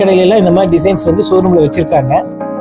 நகைக்கடையில எல்லாம் இந்த மாதிரி டிசைன்ஸ் வந்து ஷோரூம்ல வச்சிருக்காங்க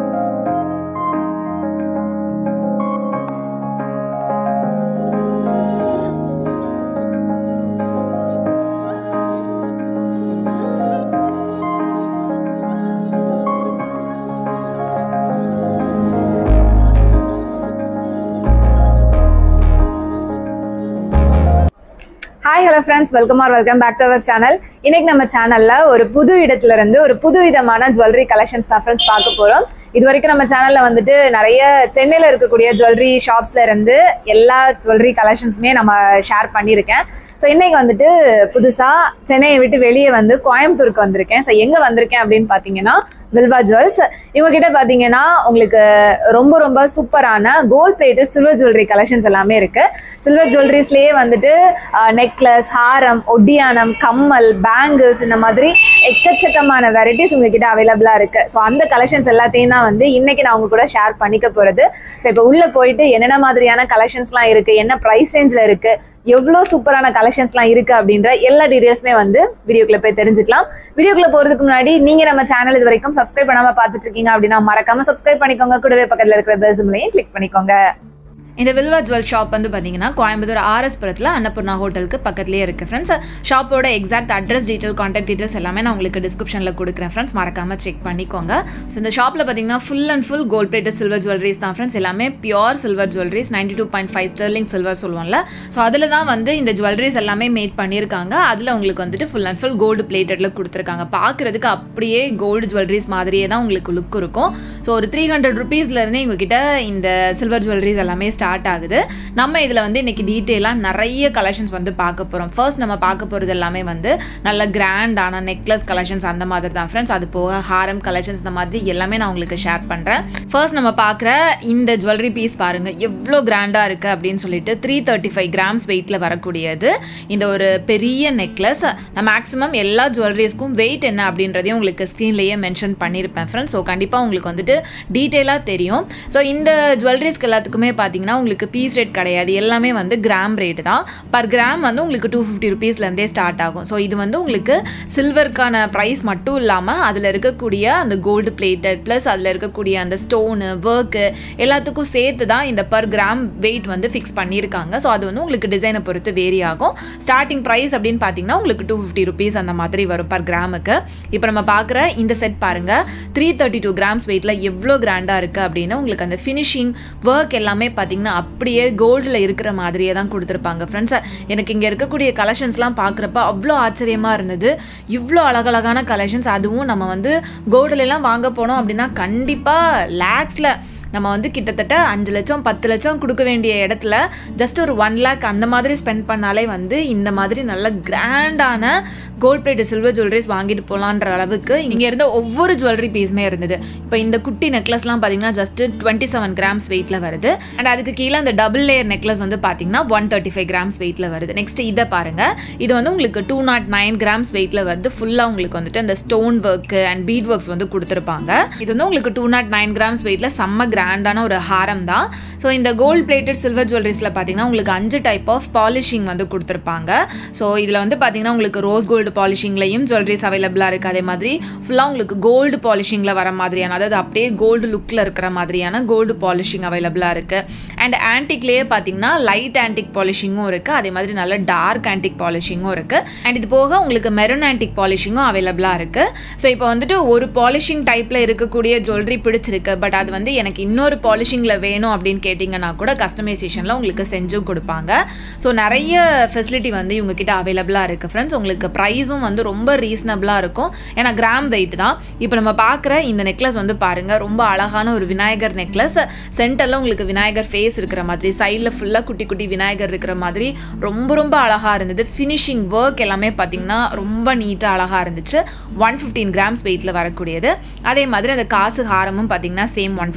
hi hello friends welcome or welcome back to our channel இன்னைக்கு நம்ம சேனல்ல ஒரு புது இடத்துல இருந்து ஒரு புது விதமான ஜுவல்லரி கலெக்ஷன்ஸ் தான் ஃப்ரெண்ட்ஸ் பார்க்க போறோம் இது வரைக்கும் நம்ம சேனல்ல வந்துட்டு நிறைய சென்னையில இருக்கக்கூடிய ஜுவல்லரி ஷாப்ஸ்ல இருந்து எல்லா ஜுவல்லரி கலெக்ஷன்ஸுமே நம்ம ஷேர் பண்ணியிருக்கேன் ஸோ இன்னைக்கு வந்துட்டு புதுசா சென்னையை விட்டு வெளியே வந்து கோயம்புத்தூருக்கு வந்திருக்கேன் ஸோ எங்க வந்திருக்கேன் அப்படின்னு பாத்தீங்கன்னா வில்வா ஜுவல்ஸ் இவங்க கிட்ட பாத்தீங்கன்னா உங்களுக்கு ரொம்ப ரொம்ப சூப்பரான gold plated silver jewellery collections எல்லாமே இருக்கு சில்வர் ஜுவல்லரிஸ்லயே வந்துட்டு நெக்லஸ் ஹாரம் ஒட்டியானம் கம்மல் பேங்கிள்ஸ் இந்த மாதிரி எக்கச்சக்கமான வெரைட்டிஸ் உங்ககிட்ட அவைலபிளா இருக்கு ஸோ அந்த கலெக்ஷன்ஸ் எல்லாத்தையும் தான் வந்து இன்னைக்கு நான் உங்க கூட ஷேர் பண்ணிக்க போறது ஸோ இப்போ உள்ள போயிட்டு என்னென்ன மாதிரியான கலெக்ஷன்ஸ்லாம் இருக்கு என்ன ப்ரைஸ் ரேஞ்சில் இருக்கு எவ்வளோ சூப்பரான கலெக்ஷன்ஸ்லாம் இருக்கு அப்படின்ற எல்லா டீடைல்ஸுமே வந்து வீடியோக்குள்ள போய் தெரிஞ்சுக்கலாம் வீடியோக்குள்ள போறதுக்கு முன்னாடி நீங்க நம்ம சேனல் இது வரைக்கும் சப்ஸ்கிரைப் பண்ணாம பார்த்துட்டு இருக்கீங்க அப்படின்னா மறக்காம சப்ஸ்கிரைப் பண்ணிக்கோங்க கூடவே பக்கத்துல இருக்கிற பெல் சிம்லையும் கிளிக் பண்ணிக்கோங்க இந்த வில்வா ஜுவல் ஷாப் வந்து பார்த்தீங்கன்னா கோயம்புத்தூர் ஆர்எஸ் புரத்தில் அன்னபூர்ணா ஹோட்டலுக்கு பக்கத்துலேயே இருக்குது ஃப்ரெண்ட்ஸ் ஷாப்போட exact address detail contact details எல்லாமே நான் உங்களுக்கு டிஸ்கிரிப்ஷனில் கொடுக்குறேன் ஃப்ரெண்ட்ஸ் மறக்காமல் செக் பண்ணிக்கோங்க ஸோ இந்த ஷாப்பில் பார்த்தீங்கன்னா full and full gold plated silver jewelleries தான் ஃப்ரெண்ட்ஸ் எல்லாமே pure silver jewelleries ninety two point five sterling silver சொல்லுவோம்ல ஸோ அதில் தான் வந்து இந்த ஜுவல்லரிஸ் எல்லாமே மேட் பண்ணியிருக்காங்க அதில் உங்களுக்கு வந்துட்டு ஃபுல் அண்ட் ஃபுல் கோல்டு பிளேட்டடில் கொடுத்துருக்காங்க பார்க்குறதுக்கு அப்படியே கோல்டு ஜுவல்லரிஸ் மாதிரியே தான் உங்களுக்கு லுக் இருக்கும் ஸோ ஒரு த்ரீ ஹண்ட்ரட் ருபீஸ்லேருந்தே இவங்ககிட்ட இந்த சில்வர் ஜுவல்லரிஸ் எல்லாமே ஸ்டார்ட் ஆகுது நம்ம இதில் வந்து இன்னைக்கு டீட்டெயிலாக நிறைய கலெக்ஷன்ஸ் வந்து பார்க்க போகிறோம் ஃபர்ஸ்ட் நம்ம பார்க்க போகிறது எல்லாமே வந்து நல்ல கிராண்டான நெக்லஸ் கலெக்ஷன்ஸ் அந்த மாதிரி தான் ஃப்ரெண்ட்ஸ் அது போக ஹாரம் கலெக்ஷன்ஸ் இந்த மாதிரி எல்லாமே நான் உங்களுக்கு ஷேர் பண்ணுறேன் ஃபர்ஸ்ட் நம்ம பார்க்குற இந்த ஜுவல்லரி பீஸ் பாருங்கள் எவ்வளோ கிராண்டாக இருக்குது அப்படின்னு சொல்லிட்டு த்ரீ தேர்ட்டி ஃபைவ் கிராம்ஸ் வெயிட்டில் வரக்கூடியது இந்த ஒரு பெரிய நெக்லஸ் நான் மேக்ஸிமம் எல்லா ஜுவல்லரிஸ்க்கும் வெயிட் என்ன அப்படின்றதையும் உங்களுக்கு ஸ்க்ரீன்லேயே மென்ஷன் பண்ணியிருப்பேன் ஃப்ரெண்ட்ஸ் ஸோ கண்டிப்பாக உங்களுக்கு வந்துட்டு டீட்டெயிலாக தெரியும் ஸோ இந்த ஜுவல்லரிஸ்க்கு எல்லாத்துக்குமே பார்த்தீங்கன்னா உங்களுக்கு பீஸ் ரேட் கிடையாது எல்லாமே வந்து கிராம் ரேட் தான் பர் கிராம் வந்து உங்களுக்கு டூ ஃபிஃப்டி ருபீஸ்லேருந்தே ஸ்டார்ட் ஆகும் ஸோ இது வந்து உங்களுக்கு சில்வருக்கான ப்ரைஸ் மட்டும் இல்லாமல் அதில் இருக்கக்கூடிய அந்த கோல்டு பிளேட்டட் ப்ளஸ் அதில் இருக்கக்கூடிய அந்த ஸ்டோனு ஒர்க்கு எல்லாத்துக்கும் சேர்த்து தான் இந்த பர் கிராம் வெயிட் வந்து ஃபிக்ஸ் பண்ணியிருக்காங்க ஸோ அது வந்து உங்களுக்கு டிசைனை பொறுத்து வேரி ஆகும் ஸ்டார்டிங் ப்ரைஸ் அப்படின்னு பார்த்தீங்கன்னா உங்களுக்கு டூ ஃபிஃப்டி ருபீஸ் அந்த மாதிரி வரும் பர் கிராமுக்கு இப்போ நம்ம பார்க்குற இந்த செட் பாருங்கள் த்ரீ தேர்ட்டி டூ கிராம்ஸ் வெயிட்டில் எவ்வளோ கிராண்டாக இருக்குது அப்படின்னு உங்களுக்கு அந்த ஃபினிஷிங் ஒர்க் எல்லாமே பார்த்தீங்கன்னா அப்படியே கோல்டில் இருக்கிற மாதிரியே தான் கொடுத்துருப்பாங்க ஃப்ரெண்ட்ஸ் எனக்கு இங்கே இருக்கக்கூடிய கலெக்ஷன்ஸ்லாம் பார்க்குறப்ப அவ்வளோ ஆச்சரியமாக இருந்தது இவ்வளோ அழகழகான கலெக்ஷன்ஸ் அதுவும் நம்ம வந்து கோல்டுலலாம் வாங்க போனோம் அப்படின்னா கண்டிப்பாக லேக்ஸில் நம்ம வந்து கிட்டத்தட்ட அஞ்சு லட்சம் பத்து லட்சம் கொடுக்க வேண்டிய இடத்துல ஜஸ்ட் ஒரு ஒன் லேக் அந்த மாதிரி ஸ்பெண்ட் பண்ணாலே வந்து இந்த மாதிரி நல்ல கிராண்டான கோல்ட் பிளேட் சில்வர் ஜுவல்லரிஸ் வாங்கிட்டு போகலான்ற அளவுக்கு இங்கே இருந்த ஒவ்வொரு ஜுவல்லரி பீஸுமே இருந்தது இப்போ இந்த குட்டி நெக்லஸ்லாம் பார்த்தீங்கன்னா ஜஸ்ட் டுவெண்ட்டி செவன் கிராம்ஸ் வெயிட்டில் வருது அண்ட் அதுக்கு கீழே அந்த டபுள் லேயர் நெக்லஸ் வந்து பார்த்தீங்கன்னா ஒன் தேர்ட்டி ஃபைவ் கிராம்ஸ் வெயிட்டில் வருது நெக்ஸ்ட் இதை பாருங்கள் இது வந்து உங்களுக்கு டூ நாட் நைன் கிராம்ஸ் வெயிட்டில் வருது ஃபுல்லாக உங்களுக்கு வந்துட்டு அந்த stone work and bead works வந்து கொடுத்துருப்பாங்க இது வந்து உங்களுக்கு டூ நாட் நைன் கிராம்ஸ் வெயிட்டில் செம்ம கிராண்டான ஒரு ஹாரம் தான் ஸோ இந்த கோல்ட் பிளேட்டட் சில்வர் ஜுவல்லரிஸில் பார்த்தீங்கன்னா உங்களுக்கு அஞ்சு டைப் ஆஃப் பாலிஷிங் வந்து கொடுத்துருப்பாங்க ஸோ இதில் வந்து பார்த்தீங்கன்னா உங்களுக்கு ரோஸ் கோல்டு பாலிஷிங்லையும் ஜுவல்லரிஸ் அவைலபிளாக இருக்குது அதே மாதிரி ஃபுல்லாக உங்களுக்கு கோல்டு பாலிஷிங்கில் வர மாதிரியான அதாவது அப்படியே கோல்டு லுக்கில் இருக்கிற மாதிரியான கோல்டு பாலிஷிங் அவைலபிளாக இருக்குது அண்ட் ஆன்டிக்லேயே பார்த்தீங்கன்னா லைட் ஆன்டிக் பாலிஷிங்கும் இருக்குது அதே மாதிரி நல்ல டார்க் ஆன்டிக் பாலிஷிங்கும் இருக்குது அண்ட் இது போக உங்களுக்கு மெரூன் ஆன்டிக் பாலிஷிங்கும் அவைலபிளாக இருக்குது ஸோ இப்போ வந்துட்டு ஒரு பாலிஷிங் டைப்பில் இருக்கக்கூடிய ஜுவல்லரி பிடிச்சிருக்கு பட் அது வந்து எனக்கு இன்னொரு பாலிஷிங்கில் வேணும் அப்படின்னு கேட்டிங்கன்னா கூட கஸ்டமைசேஷனில் உங்களுக்கு செஞ்சும் கொடுப்பாங்க ஸோ நிறைய ஃபெசிலிட்டி வந்து இவங்ககிட்ட அவைலபிளாக இருக்குது ஃப்ரெண்ட்ஸ் உங்களுக்கு ப்ரைஸும் வந்து ரொம்ப ரீசனபிளாக இருக்கும் ஏன்னா கிராம் வெயிட் தான் இப்போ நம்ம பார்க்குற இந்த நெக்லஸ் வந்து பாருங்கள் ரொம்ப அழகான ஒரு விநாயகர் நெக்லஸ் சென்டரில் உங்களுக்கு விநாயகர் ஃபேஸ் இருக்கிற மாதிரி சைடில் ஃபுல்லாக குட்டி குட்டி விநாயகர் இருக்கிற மாதிரி ரொம்ப ரொம்ப அழகாக இருந்தது ஃபினிஷிங் ஒர்க் எல்லாமே பார்த்தீங்கன்னா ரொம்ப நீட்டாக அழகாக இருந்துச்சு ஒன் ஃபிஃப்டீன் கிராம்ஸ் வெயிட்டில் வரக்கூடியது அதே மாதிரி அந்த காசு ஹாரமும் பார்த்தீங்கன்னா same one fifteen gram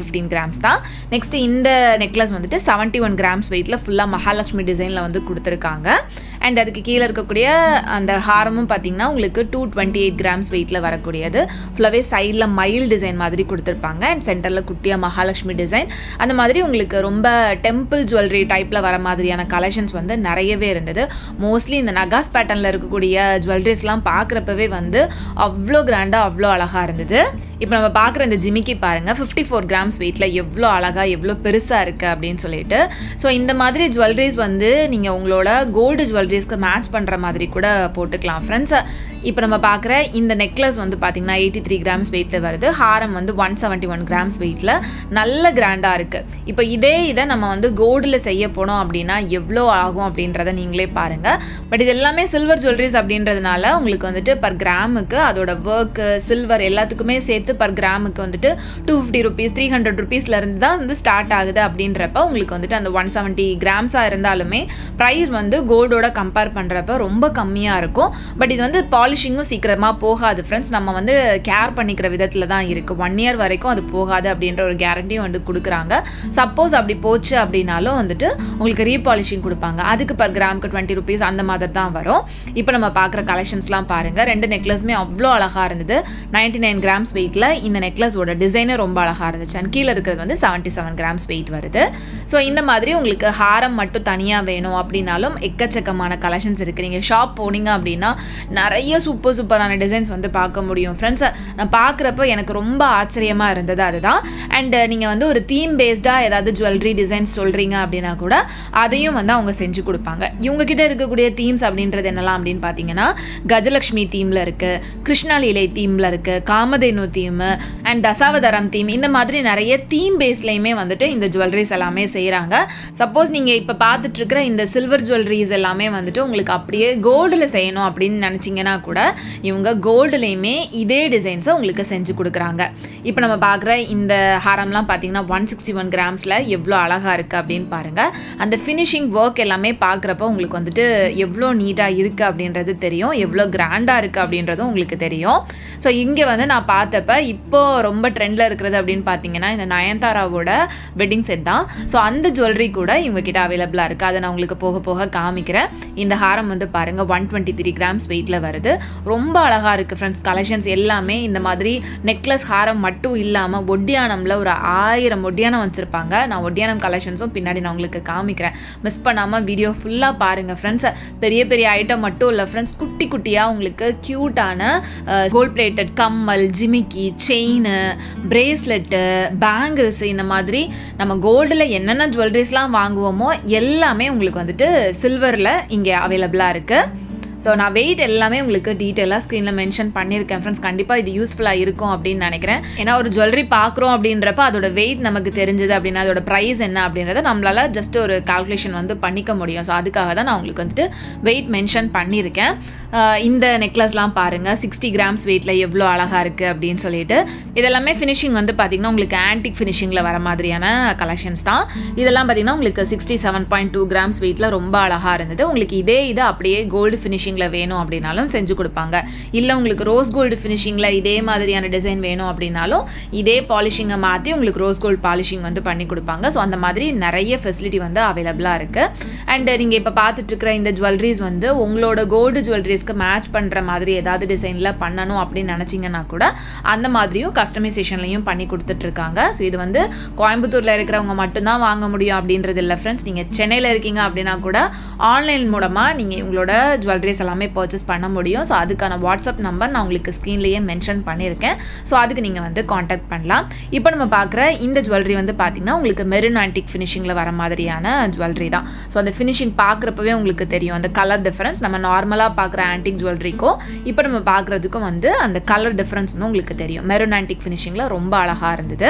grams தான் நெக்ஸ்ட் இந்த நெக்லஸ் வந்துட்டு செவன்ட்டி ஒன் கிராம்ஸ் வெயிட்டில் ஃபுல்லாக மகாலட்சுமி டிசைனில் வந்து கொடுத்துருக்காங்க அண்ட் அதுக்கு கீழே இருக்கக்கூடிய அந்த ஹாரமும் பார்த்தீங்கன்னா உங்களுக்கு டூ டுவெண்ட்டி எயிட் கிராம்ஸ் வெயிட்டில் வரக்கூடியது ஃபுல்லாகவே சைடில் மயில் டிசைன் மாதிரி கொடுத்துருப்பாங்க அண்ட் சென்டரில் குட்டியாக மகாலட்சுமி டிசைன் அந்த மாதிரி உங்களுக்கு ரொம்ப டெம்பிள் ஜுவல்லரி டைப்பில் வர மாதிரியான கலெக்ஷன்ஸ் வந்து நிறையவே இருந்தது மோஸ்ட்லி இந்த நகாஸ் பேட்டர்னில் இருக்கக்கூடிய ஜுவல்லரிஸ்லாம் பார்க்குறப்பவே வந்து அவ்வளோ கிராண்டாக அவ்வளோ அழகாக இருந்தது இப்போ நம்ம பார்க்குற இந்த ஜிமிக்கி பாருங்கள் ஃபிஃப்டி ஃபோர் கிராம்ஸ் வெயிட்டில் எவ்வளோ அழகாக எவ்வளோ பெருசாக இருக்குது அப்படின்னு சொல்லிட்டு ஸோ இந்த மாதிரி ஜுவல்லரிஸ் வந்து நீங்கள் உங்களோட கோல்டு ஜுவல்லரிஸ்க்கு மேட்ச் பண்ணுற மாதிரி கூட போட்டுக்கலாம் ஃப்ரெண்ட்ஸ் இப்போ நம்ம பார்க்குற இந்த நெக்லஸ் வந்து பார்த்திங்கன்னா எயிட்டி த்ரீ கிராம்ஸ் வெயிட்டில் வருது ஹாரம் வந்து ஒன் செவன்ட்டி ஒன் கிராம்ஸ் வெயிட்டில் நல்ல கிராண்டாக இருக்குது இப்போ இதே இதை நம்ம வந்து கோல்டில் செய்ய போனோம் அப்படின்னா எவ்வளோ ஆகும் அப்படின்றத நீங்களே பாருங்கள் பட் இது எல்லாமே சில்வர் ஜுவல்லரிஸ் அப்படின்றதுனால உங்களுக்கு வந்துட்டு பர் கிராமுக்கு அதோட ஒர்க்கு சில்வர் எல்லாத்துக்குமே சேர்த்து பர் கிராமுக்கு வந்துட்டு two fifty rupees three hundred ருபீஸ்லேருந்து தான் வந்து ஸ்டார்ட் ஆகுது அப்படின்றப்ப உங்களுக்கு வந்துட்டு அந்த ஒன் செவன்ட்டி கிராம்ஸாக இருந்தாலுமே ப்ரைஸ் வந்து கோல்டோட கம்பேர் பண்ணுறப்ப ரொம்ப கம்மியாக இருக்கும் பட் இது வந்து பாலிஷிங்கும் சீக்கிரமாக போகாது ஃப்ரெண்ட்ஸ் நம்ம வந்து கேர் பண்ணிக்கிற விதத்தில் தான் இருக்குது ஒன் இயர் வரைக்கும் அது போகாது அப்படின்ற ஒரு கேரண்டியும் வந்து கொடுக்குறாங்க சப்போஸ் அப்படி போச்சு அப்படின்னாலும் வந்துட்டு உங்களுக்கு ரீபாலிஷிங் கொடுப்பாங்க அதுக்கு பர் கிராமுக்கு டுவெண்ட்டி ருபீஸ் அந்த மாதிரி தான் வரும் இப்போ நம்ம பார்க்குற கலெக்ஷன்ஸ்லாம் பாருங்கள் ரெண்டு நெக்லஸுமே அவ்வளோ அழகாக இருந்தது நைன்டி நைன் கிராம்ஸ் வெயிட்டில் இந்த நெக்லஸோட டிசைனே ரொம்ப அழகாக இருந்துச்சு அண்ட் கீழே இருக்கிறது வந்து செவன்ட்டி செவன் கிராம்ஸ் வெயிட் வருது ஸோ இந்த மாதிரி உங்களுக்கு ஹாரம் மட்டும் தனியாக வேணும் அப்படின்னாலும் எக்கச்சக்கமான கலெக்ஷன்ஸ் இருக்குது நீங்கள் ஷாப் போனீங்க அப்படின்னா நிறைய சூப்பர் சூப்பரான டிசைன்ஸ் வந்து பார்க்க முடியும் ஃப்ரெண்ட்ஸ் நான் பார்க்குறப்ப எனக்கு ரொம்ப ஆச்சரியமாக இருந்தது அதுதான் அண்ட் நீங்கள் வந்து ஒரு தீம் பேஸ்டாக ஏதாவது ஜுவல்லரி டிசைன்ஸ் சொல்கிறீங்க அப்படின்னா கூட அதையும் வந்து அவங்க செஞ்சு கொடுப்பாங்க இவங்க கிட்ட இருக்கக்கூடிய தீம்ஸ் அப்படின்றது என்னலாம் அப்படின்னு பார்த்தீங்கன்னா கஜலக்ஷ்மி தீமில் இருக்குது கிருஷ்ணாலீலை தீமில் இருக்குது Kamadhenu theme and Dasavatharam theme இந்த மாதிரி நிறைய தீம் பேஸ்லையுமே வந்துட்டு இந்த ஜுவல்லரிஸ் எல்லாமே செய்கிறாங்க சப்போஸ் நீங்கள் இப்போ பார்த்துட்டு இருக்கிற இந்த சில்வர் ஜுவல்லரிஸ் எல்லாமே வந்துட்டு உங்களுக்கு அப்படியே கோல்டில் செய்யணும் அப்படின்னு நினச்சிங்கன்னா கூட இவங்க கோல்டுலேயுமே இதே டிசைன்ஸை உங்களுக்கு செஞ்சு கொடுக்குறாங்க இப்போ நம்ம பார்க்குற இந்த ஹாரம்லாம் பார்த்தீங்கன்னா ஒன் சிக்ஸ்டி ஒன் கிராம்ஸில் எவ்வளோ அழகாக இருக்குது அப்படின்னு பாருங்கள் அந்த ஃபினிஷிங் ஒர்க் எல்லாமே பார்க்குறப்ப உங்களுக்கு வந்துட்டு எவ்வளோ நீட்டாக இருக்குது அப்படின்றது தெரியும் எவ்வளோ கிராண்டாக இருக்குது அப்படின்றதும் உங்களுக்கு தெரியும் ஸோ இங்கே வந்து நான் பார்த்தப்ப இப்போ ரொம்ப ட்ரெண்டில் இருக்கிறது அப்படின்னு பார்த்தீங்கன்னா இந்த நயன்தாராவோட வெட்டிங் செட் தான் ஸோ அந்த ஜுவல்லரி கூட இவங்க கிட்ட அவைலபிளாக இருக்குது அதை நான் உங்களுக்கு போக போக காமிக்கிறேன் இந்த ஹாரம் வந்து பாருங்கள் ஒன் டுவெண்ட்டி த்ரீ கிராம்ஸ் வெயிட்டில் வருது ரொம்ப அழகாக இருக்குது ஃப்ரெண்ட்ஸ் கலெக்ஷன்ஸ் எல்லாமே இந்த மாதிரி நெக்லஸ் ஹாரம் மட்டும் இல்லாமல் ஒட்டியானமில் ஒரு ஆயிரம் ஒட்டியானம் வச்சுருப்பாங்க நான் ஒட்டியானம் கலெக்ஷன்ஸும் பின்னாடி நான் உங்களுக்கு காமிக்கிறேன் மிஸ் பண்ணாமல் வீடியோ ஃபுல்லாக பாருங்கள் ஃப்ரெண்ட்ஸ் பெரிய பெரிய ஐட்டம் மட்டும் இல்லை ஃப்ரெண்ட்ஸ் குட்டி குட்டியாக உங்களுக்கு க்யூட்டான கோல்ட் பிளேட்டட் கம்மல் ஜிமிக்கி செயின் பிரேஸ்லெட்டு பேங்கிள்ஸ் இந்த மாதிரி நம்ம கோல்டில் என்னென்ன ஜுவல்லரிஸ்லாம் வாங்குவோமோ எல்லாமே உங்களுக்கு வந்துட்டு சில்வரில் இங்கே அவைலபிளாக இருக்குது ஸோ நான் வெயிட் எல்லாமே உங்களுக்கு டீட்டெயிலாக ஸ்க்ரீனில் மென்ஷன் பண்ணியிருக்கேன் ஃப்ரெண்ட்ஸ் கண்டிப்பாக இது யூஸ்ஃபுல்லாக இருக்கும் அப்படின்னு நினைக்கிறேன் ஏன்னா ஒரு ஜுவல்லரி பார்க்குறோம் அப்படின்றப்ப அதோட வெயிட் நமக்கு தெரிஞ்சது அப்படின்னா அதோட ப்ரைஸ் என்ன அப்படின்றத நம்மளால் ஜஸ்ட் ஒரு கால்குலேஷன் வந்து பண்ணிக்க முடியும் ஸோ அதுக்காக தான் நான் உங்களுக்கு வந்துட்டு வெயிட் மென்ஷன் பண்ணியிருக்கேன் ஆஹ் இந்த நெக்லஸ்லாம் பாருங்கள் சிக்ஸ்டி கிராம்ஸ் வெயிட்டில் எவ்வளோ அழகாக இருக்குது அப்படின்னு சொல்லிட்டு இதெல்லாமே ஃபினிஷிங் வந்து பார்த்திங்கன்னா உங்களுக்கு ஆன்டிக் ஃபினிஷிங்கில் வர மாதிரியான கலெக்ஷன்ஸ் தான் இதெல்லாம் பார்த்திங்கன்னா உங்களுக்கு sixty seven point two grams வெயிட்டில் ரொம்ப அழகாக இருந்தது உங்களுக்கு இதே இது அப்படியே கோல்டு ஃபினிஷிங்கில் வேணும் அப்படின்னாலும் செஞ்சு கொடுப்பாங்க இல்லை உங்களுக்கு ரோஸ் கோல்டு ஃபினிஷிங்கில் இதே மாதிரியான டிசைன் வேணும் அப்படின்னாலும் இதே பாலிஷிங்கை மாற்றி உங்களுக்கு ரோஸ் கோல்டு பாலிஷிங் வந்து பண்ணி கொடுப்பாங்க ஸோ அந்த மாதிரி நிறைய ஃபெசிலிட்டி வந்து அவைலபிளாக இருக்குது அண்ட் நீங்கள் இப்போ பார்த்துட்டு இருக்கிற இந்த ஜுவல்லரிஸ் வந்து உங்களோட கோல்டு ஜுவல்லரிஸ்க்கு மேட்ச் பண்ணுற மாதிரி ஏதாவது டிசைனில் பண்ணணும் அப்படின்னு நினச்சிங்கன்னா கூட அந்த மாதிரியும் கஸ்டமைசேஷன்லையும் பண்ணி கொடுத்துட்ருக்காங்க ஸோ இது வந்து கோயம்புத்தூரில் இருக்கிறவங்க மட்டும்தான் வாங்க முடியும் அப்படின்றது இல்லை ஃப்ரெண்ட்ஸ் நீங்கள் சென்னையில் இருக்கீங்க அப்படின்னா கூட ஆன்லைன் மூலமாக நீங்கள் உங்களோட ஜுவல்லரிஸ் எல்லாமே பர்ச்சேஸ் பண்ண முடியும் ஸோ அதுக்கான வாட்ஸ்அப் நம்பர் நான் உங்களுக்கு ஸ்க்ரீன்லேயே மென்ஷன் பண்ணியிருக்கேன் ஸோ அதுக்கு நீங்கள் வந்து காண்டாக்ட் பண்ணலாம் இப்போ நம்ம பார்க்குற இந்த ஜுவல்லரி வந்து பார்த்திங்கன்னா உங்களுக்கு மெரின் ஆன்டிக் ஃபினிஷிங்கில் வர மாதிரியான ஜுவல்லரி தான் ஸோ அந்த ஃபினிஷிங் பார்க்குறப்பவே உங்களுக்கு தெரியும் அந்த கலர் டிஃப்ரென்ஸ் நம்ம நார்மலாக பார்க்குற ஆன்டிக் ஜுவல்லரிக்கும் இப்போ நம்ம பார்க்குறதுக்கும் வந்து அந்த கலர் டிஃப்ரென்ஸ்னு உங்களுக்கு தெரியும் மெரூன் ஆன்டிக் ஃபினிஷிங்கில் ரொம்ப அழகாக இருந்தது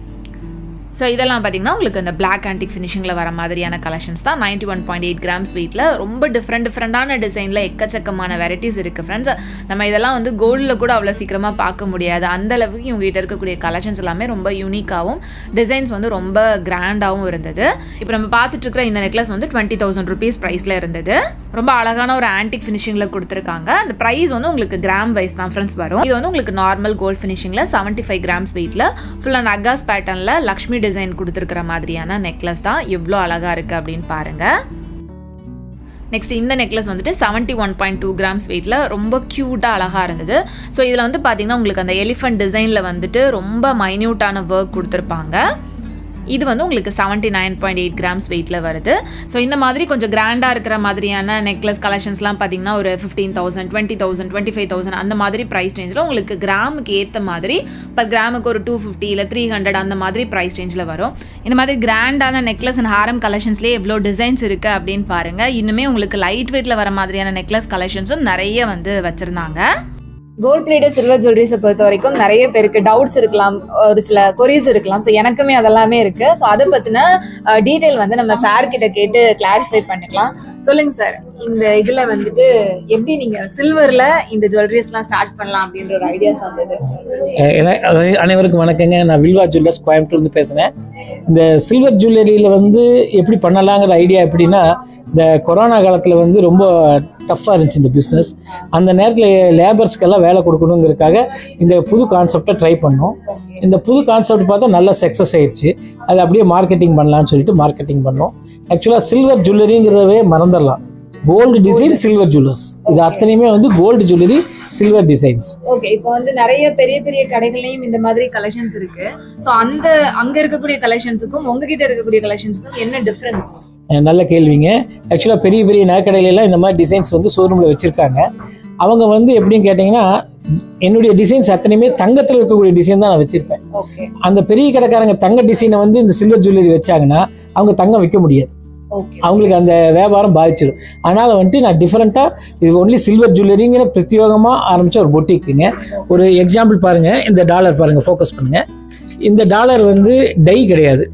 ஸோ இதெல்லாம் பார்த்தீங்கன்னா உங்களுக்கு அந்த பிளாக் ஆன்டிக் ஃபினிஷிங்கில் வர மாதிரியான கலெக்ஷன்ஸ் தான் ninety one point eight grams வெயிட்டில் ரொம்ப டிஃப்ரெண்ட் டிஃப்ரெண்டான டிசைனில் எக்கச்சக்கமான வெரைட்டிஸ் இருக்குது ஃப்ரெண்ட்ஸ் நம்ம இதெல்லாம் வந்து கோல்டில் கூட அவ்வளோ சீக்கிரமாக பார்க்க முடியாது அந்த அளவுக்கு இவங்ககிட்ட இருக்கக்கூடிய கலெக்ஷன்ஸ் எல்லாமே ரொம்ப யூனிக்காகவும் டிசைன்ஸ் வந்து ரொம்ப கிராண்டாகவும் இருந்தது இப்போ நம்ம பார்த்துட்டு இருக்கிற இந்த நெக்லஸ் வந்து டுவெண்ட்டி தௌசண்ட் ருபீஸ் ப்ரைஸில் இருந்தது ரொம்ப அழகான ஒரு ஆன்டிக் ஃபினிஷிங்கில் கொடுத்துருக்காங்க அந்த ப்ரைஸ் வந்து உங்களுக்கு கிராம் வைஸ் தான் ஃப்ரெண்ட்ஸ் வரும் இது வந்து உங்களுக்கு நார்மல் கோல்ட் ஃபினிஷிங்கில் செவன்ட்டி ஃபைவ் கிராம்ஸ் வெயிட்டில் ஃபுல்லாக நகாஸ் பேட்டர்னில் லக்ஷ்மி டிசைன் கொடுத்துருக்கிற மாதிரியான நெக்லஸ் தான் எவ்வளோ அழகாக இருக்குது அப்படின்னு பாருங்கள் நெக்ஸ்ட் இந்த நெக்லஸ் வந்துட்டு seventy one point two grams வெயிட்டில் ரொம்ப க்யூட்டாக அழகாக இருந்தது ஸோ இதில் வந்து பார்த்தீங்கன்னா உங்களுக்கு அந்த எலிஃபண்ட் டிசைனில் வந்துட்டு ரொம்ப மைன்யூட்டான ஒர்க் கொடுத்துருப்பாங்க இது வந்து உங்களுக்கு seventy nine point eight grams வெயிட்டில் வருது ஸோ இந்த மாதிரி கொஞ்சம் கிராண்டாக இருக்கிற மாதிரியான நெக்லஸ் கலெக்ஷன்ஸ்லாம் பார்த்தீங்கன்னா ஒரு fifteen thousand twenty thousand twenty five thousand அந்த மாதிரி ப்ரைஸ் ரேஞ்சில் உங்களுக்கு கிராமுக்கு ஏற்ற மாதிரி பர் கிராமுக்கு ஒரு டூ ஃபிஃப்டி இல்லை த்ரீ ஹண்ட்ரட் அந்த மாதிரி ப்ரைஸ் ரேஞ்சில் வரும் இந்த மாதிரி கிராண்டான நெக்லஸ் அண்ட் ஹாரம் கலெக்ஷன்ஸ்லேயே எவ்வளோ டிசைன்ஸ் இருக்குது அப்படின்னு பாருங்கள் இன்னுமே உங்களுக்கு லைட் வெயிட்டில் வர மாதிரியான நெக்லஸ் கலெக்ஷன்ஸும் நிறைய வந்து வச்சுருந்தாங்க கோல்ட் பிளேட்டட் சில்வர் ஜுவல்லரிஸை பொறுத்த வரைக்கும் நிறைய பேருக்கு டவுட்ஸ் இருக்கலாம் ஒரு சில கொரிஸ் இருக்கலாம் ஸோ எனக்குமே அதெல்லாமே இருக்கு ஸோ அதை பத்தின டீட்டெயில் வந்து நம்ம சார் கிட்ட கேட்டு கிளாரிஃபை பண்ணிக்கலாம் சொல்லுங்க சார் இந்த இதுல வந்துட்டு எப்படி நீங்க சில்வர்ல இந்த ஜுவல்லரிஸ்லாம் ஸ்டார்ட் பண்ணலாம் அப்படின்ற ஒரு ஐடியாஸ் வந்தது அஹ் என- அதாவது அனைவருக்கும் வணக்கங்க நான் வில்வா ஜுவல்லர்ஸ் கோயம்புத்தூர்லேருந்து பேசுகிறேன் இந்த சில்வர் ஜுவல்லரியில் வந்து எப்படி பண்ணலாங்கிற ஐடியா எப்படின்னா இந்த கொரோனா காலத்தில் வந்து ரொம்ப டஃப்பாக இருந்துச்சு இந்த பிஸ்னஸ் அந்த நேரத்தில் லேபர்ஸ்க்கெல்லாம் வேலை கொடுக்கணுங்கிறதுக்காக இந்த புது கான்செப்டை ட்ரை பண்ணோம் இந்த புது கான்செப்ட் பார்த்தா நல்ல சக்ஸஸ் ஆயிடுச்சு அது அப்படியே மார்க்கெட்டிங் பண்ணலாம்னு சொல்லிட்டு மார்க்கெட்டிங் பண்ணோம் ஆக்சுவலாக சில்வர் ஜுவல்லரிங்கிறதவே மறந்துடலாம் கோல்டு டிசைன் சில்வர் ஜுவல்லர்ஸ் இது அத்தனையுமே வந்து gold jewellery silver designs okay இப்போ வந்து நிறைய பெரிய பெரிய கடைகள்லயும் இந்த மாதிரி கலெக்ஷன்ஸ் இருக்கு ஸோ அந்த அங்க இருக்கக்கூடிய கலெக்ஷன்ஸுக்கும் உங்ககிட்ட இருக்கக்கூடிய கலெக்ஷன்ஸுக்கும் என்ன டிஃபரன்ஸ் அஹ் நல்ல கேள்விங்க ஆக்சுவலாக பெரிய பெரிய நகைக்கடையிலலாம் இந்த மாதிரி டிசைன்ஸ் வந்து ஷோரூமில் வச்சுருக்காங்க அவங்க வந்து எப்படின்னு கேட்டிங்கன்னா என்னுடைய டிசைன்ஸ் அத்தனையுமே தங்கத்தில் இருக்கக்கூடிய டிசைன் தான் நான் வச்சுருப்பேன் ஓகே அந்த பெரிய கடைக்காரங்க தங்க டிசைனை வந்து இந்த சில்வர் ஜுவல்லரி வச்சாங்கன்னா அவங்க தங்கம் விற்க முடியாது ஓகே அவங்களுக்கு அந்த வியாபாரம் பாதிச்சிடும் அதனால் வந்துட்டு நான் டிஃப்ரெண்ட்டாக இது ஒன்லி சில்வர் ஜுவல்லரிங்கிற பிரத்யோகமாக ஆரம்பித்த ஒரு பொட்டிக்குங்க ஒரு எக்ஸாம்பிள் பாருங்கள் இந்த டாலர் பாருங்கள் ஃபோக்கஸ் பண்ணுங்கள் இந்த டாலர் வந்து டை கிடையாது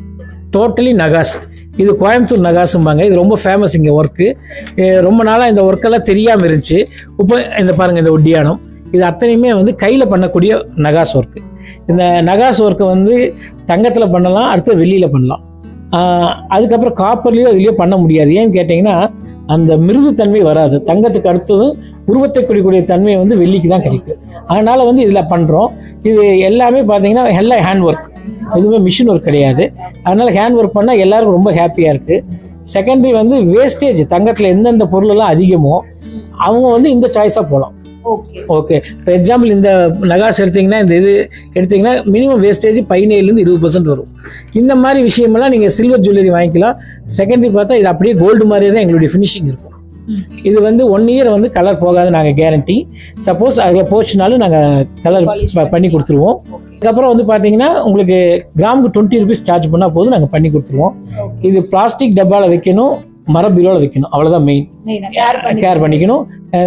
டோட்டலி நகாஸ் இது கோயம்புத்தூர் நகாசும்பாங்க இது ரொம்ப ஃபேமஸ் இங்கே ஒர்க்கு ரொம்ப நாளாக இந்த ஒர்க்கெல்லாம் தெரியாமல் இருந்துச்சு இப்போ இந்த பாருங்கள் இந்த ஒட்டியானம் இது அத்தனையுமே வந்து கையில் பண்ணக்கூடிய நகாஸ் ஒர்க்கு இந்த நகாஸ் ஒர்க்கை வந்து தங்கத்தில் பண்ணலாம் அடுத்து வெள்ளியில் பண்ணலாம் ஆஹ் அதுக்கப்புறம் காப்பர்லேயோ இதுலேயோ பண்ண முடியாது ஏன்னு கேட்டிங்கன்னா அந்த மிருதுத்தன்மை வராது தங்கத்துக்கு அடுத்ததும் உருவத்தை குறிக்கூடிய தன்மை வந்து வெள்ளிக்கு தான் கிடைக்கும் அதனால் வந்து இதில் பண்ணுறோம் இது எல்லாமே பார்த்தீங்கன்னா எல்லாம் ஹேண்ட் ஒர்க் எதுவுமே மிஷின் ஒர்க் கிடையாது அதனால் ஹேண்ட் ஒர்க் பண்ணால் எல்லாருக்கும் ரொம்ப ஹாப்பியாக இருக்குது செகண்டரி வந்து வேஸ்டேஜ் தங்கத்தில் எந்தெந்த பொருளெல்லாம் அதிகமோ அவங்க வந்து இந்த சாய்ஸாக போகலாம் ஓகே ஓகே இப்போ எக்ஸாம்பிள் இந்த நகாஸ் எடுத்தீங்கன்னா இந்த இது எடுத்தீங்கன்னா மினிமம் வேஸ்டேஜ் பதினேழுலேருந்து இருபது பர்சன்ட் வரும் இந்த மாதிரி விஷயமெல்லாம் நீங்கள் சில்வர் ஜுவல்லரி வாங்கிக்கலாம் செகண்டரி பார்த்தா இது அப்படியே கோல்டு மாதிரியே தான் எங்களுடைய ஃபினிஷிங் இருக்கும் இது வந்து ஒன் இயர் வந்து கலர் போகாது நாங்கள் கேரண்டி சப்போஸ் அதில் போச்சுனாலும் நாங்கள் கலர் Polish பண்ணி கொடுத்துருவோம் அதுக்கப்புறம் வந்து பார்த்தீங்கன்னா உங்களுக்கு கிராமுக்கு டுவெண்ட்டி ருபீஸ் சார்ஜ் பண்ணால் போதும் நாங்கள் பண்ணி கொடுத்துருவோம் இது பிளாஸ்டிக் டப்பாவில் வைக்கணும் மர பீரோவில் வைக்கணும் அவ்வளோதான் மெயின் கேர் பண்ணி கேர் பண்ணிக்கணும்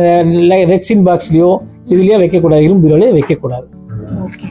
ரெக்ஸின் பாக்ஸ்லயோ இதுலயோ வைக்கக்கூடாது இரும்பு பீரோலயோ வைக்கக்கூடாது ஓகே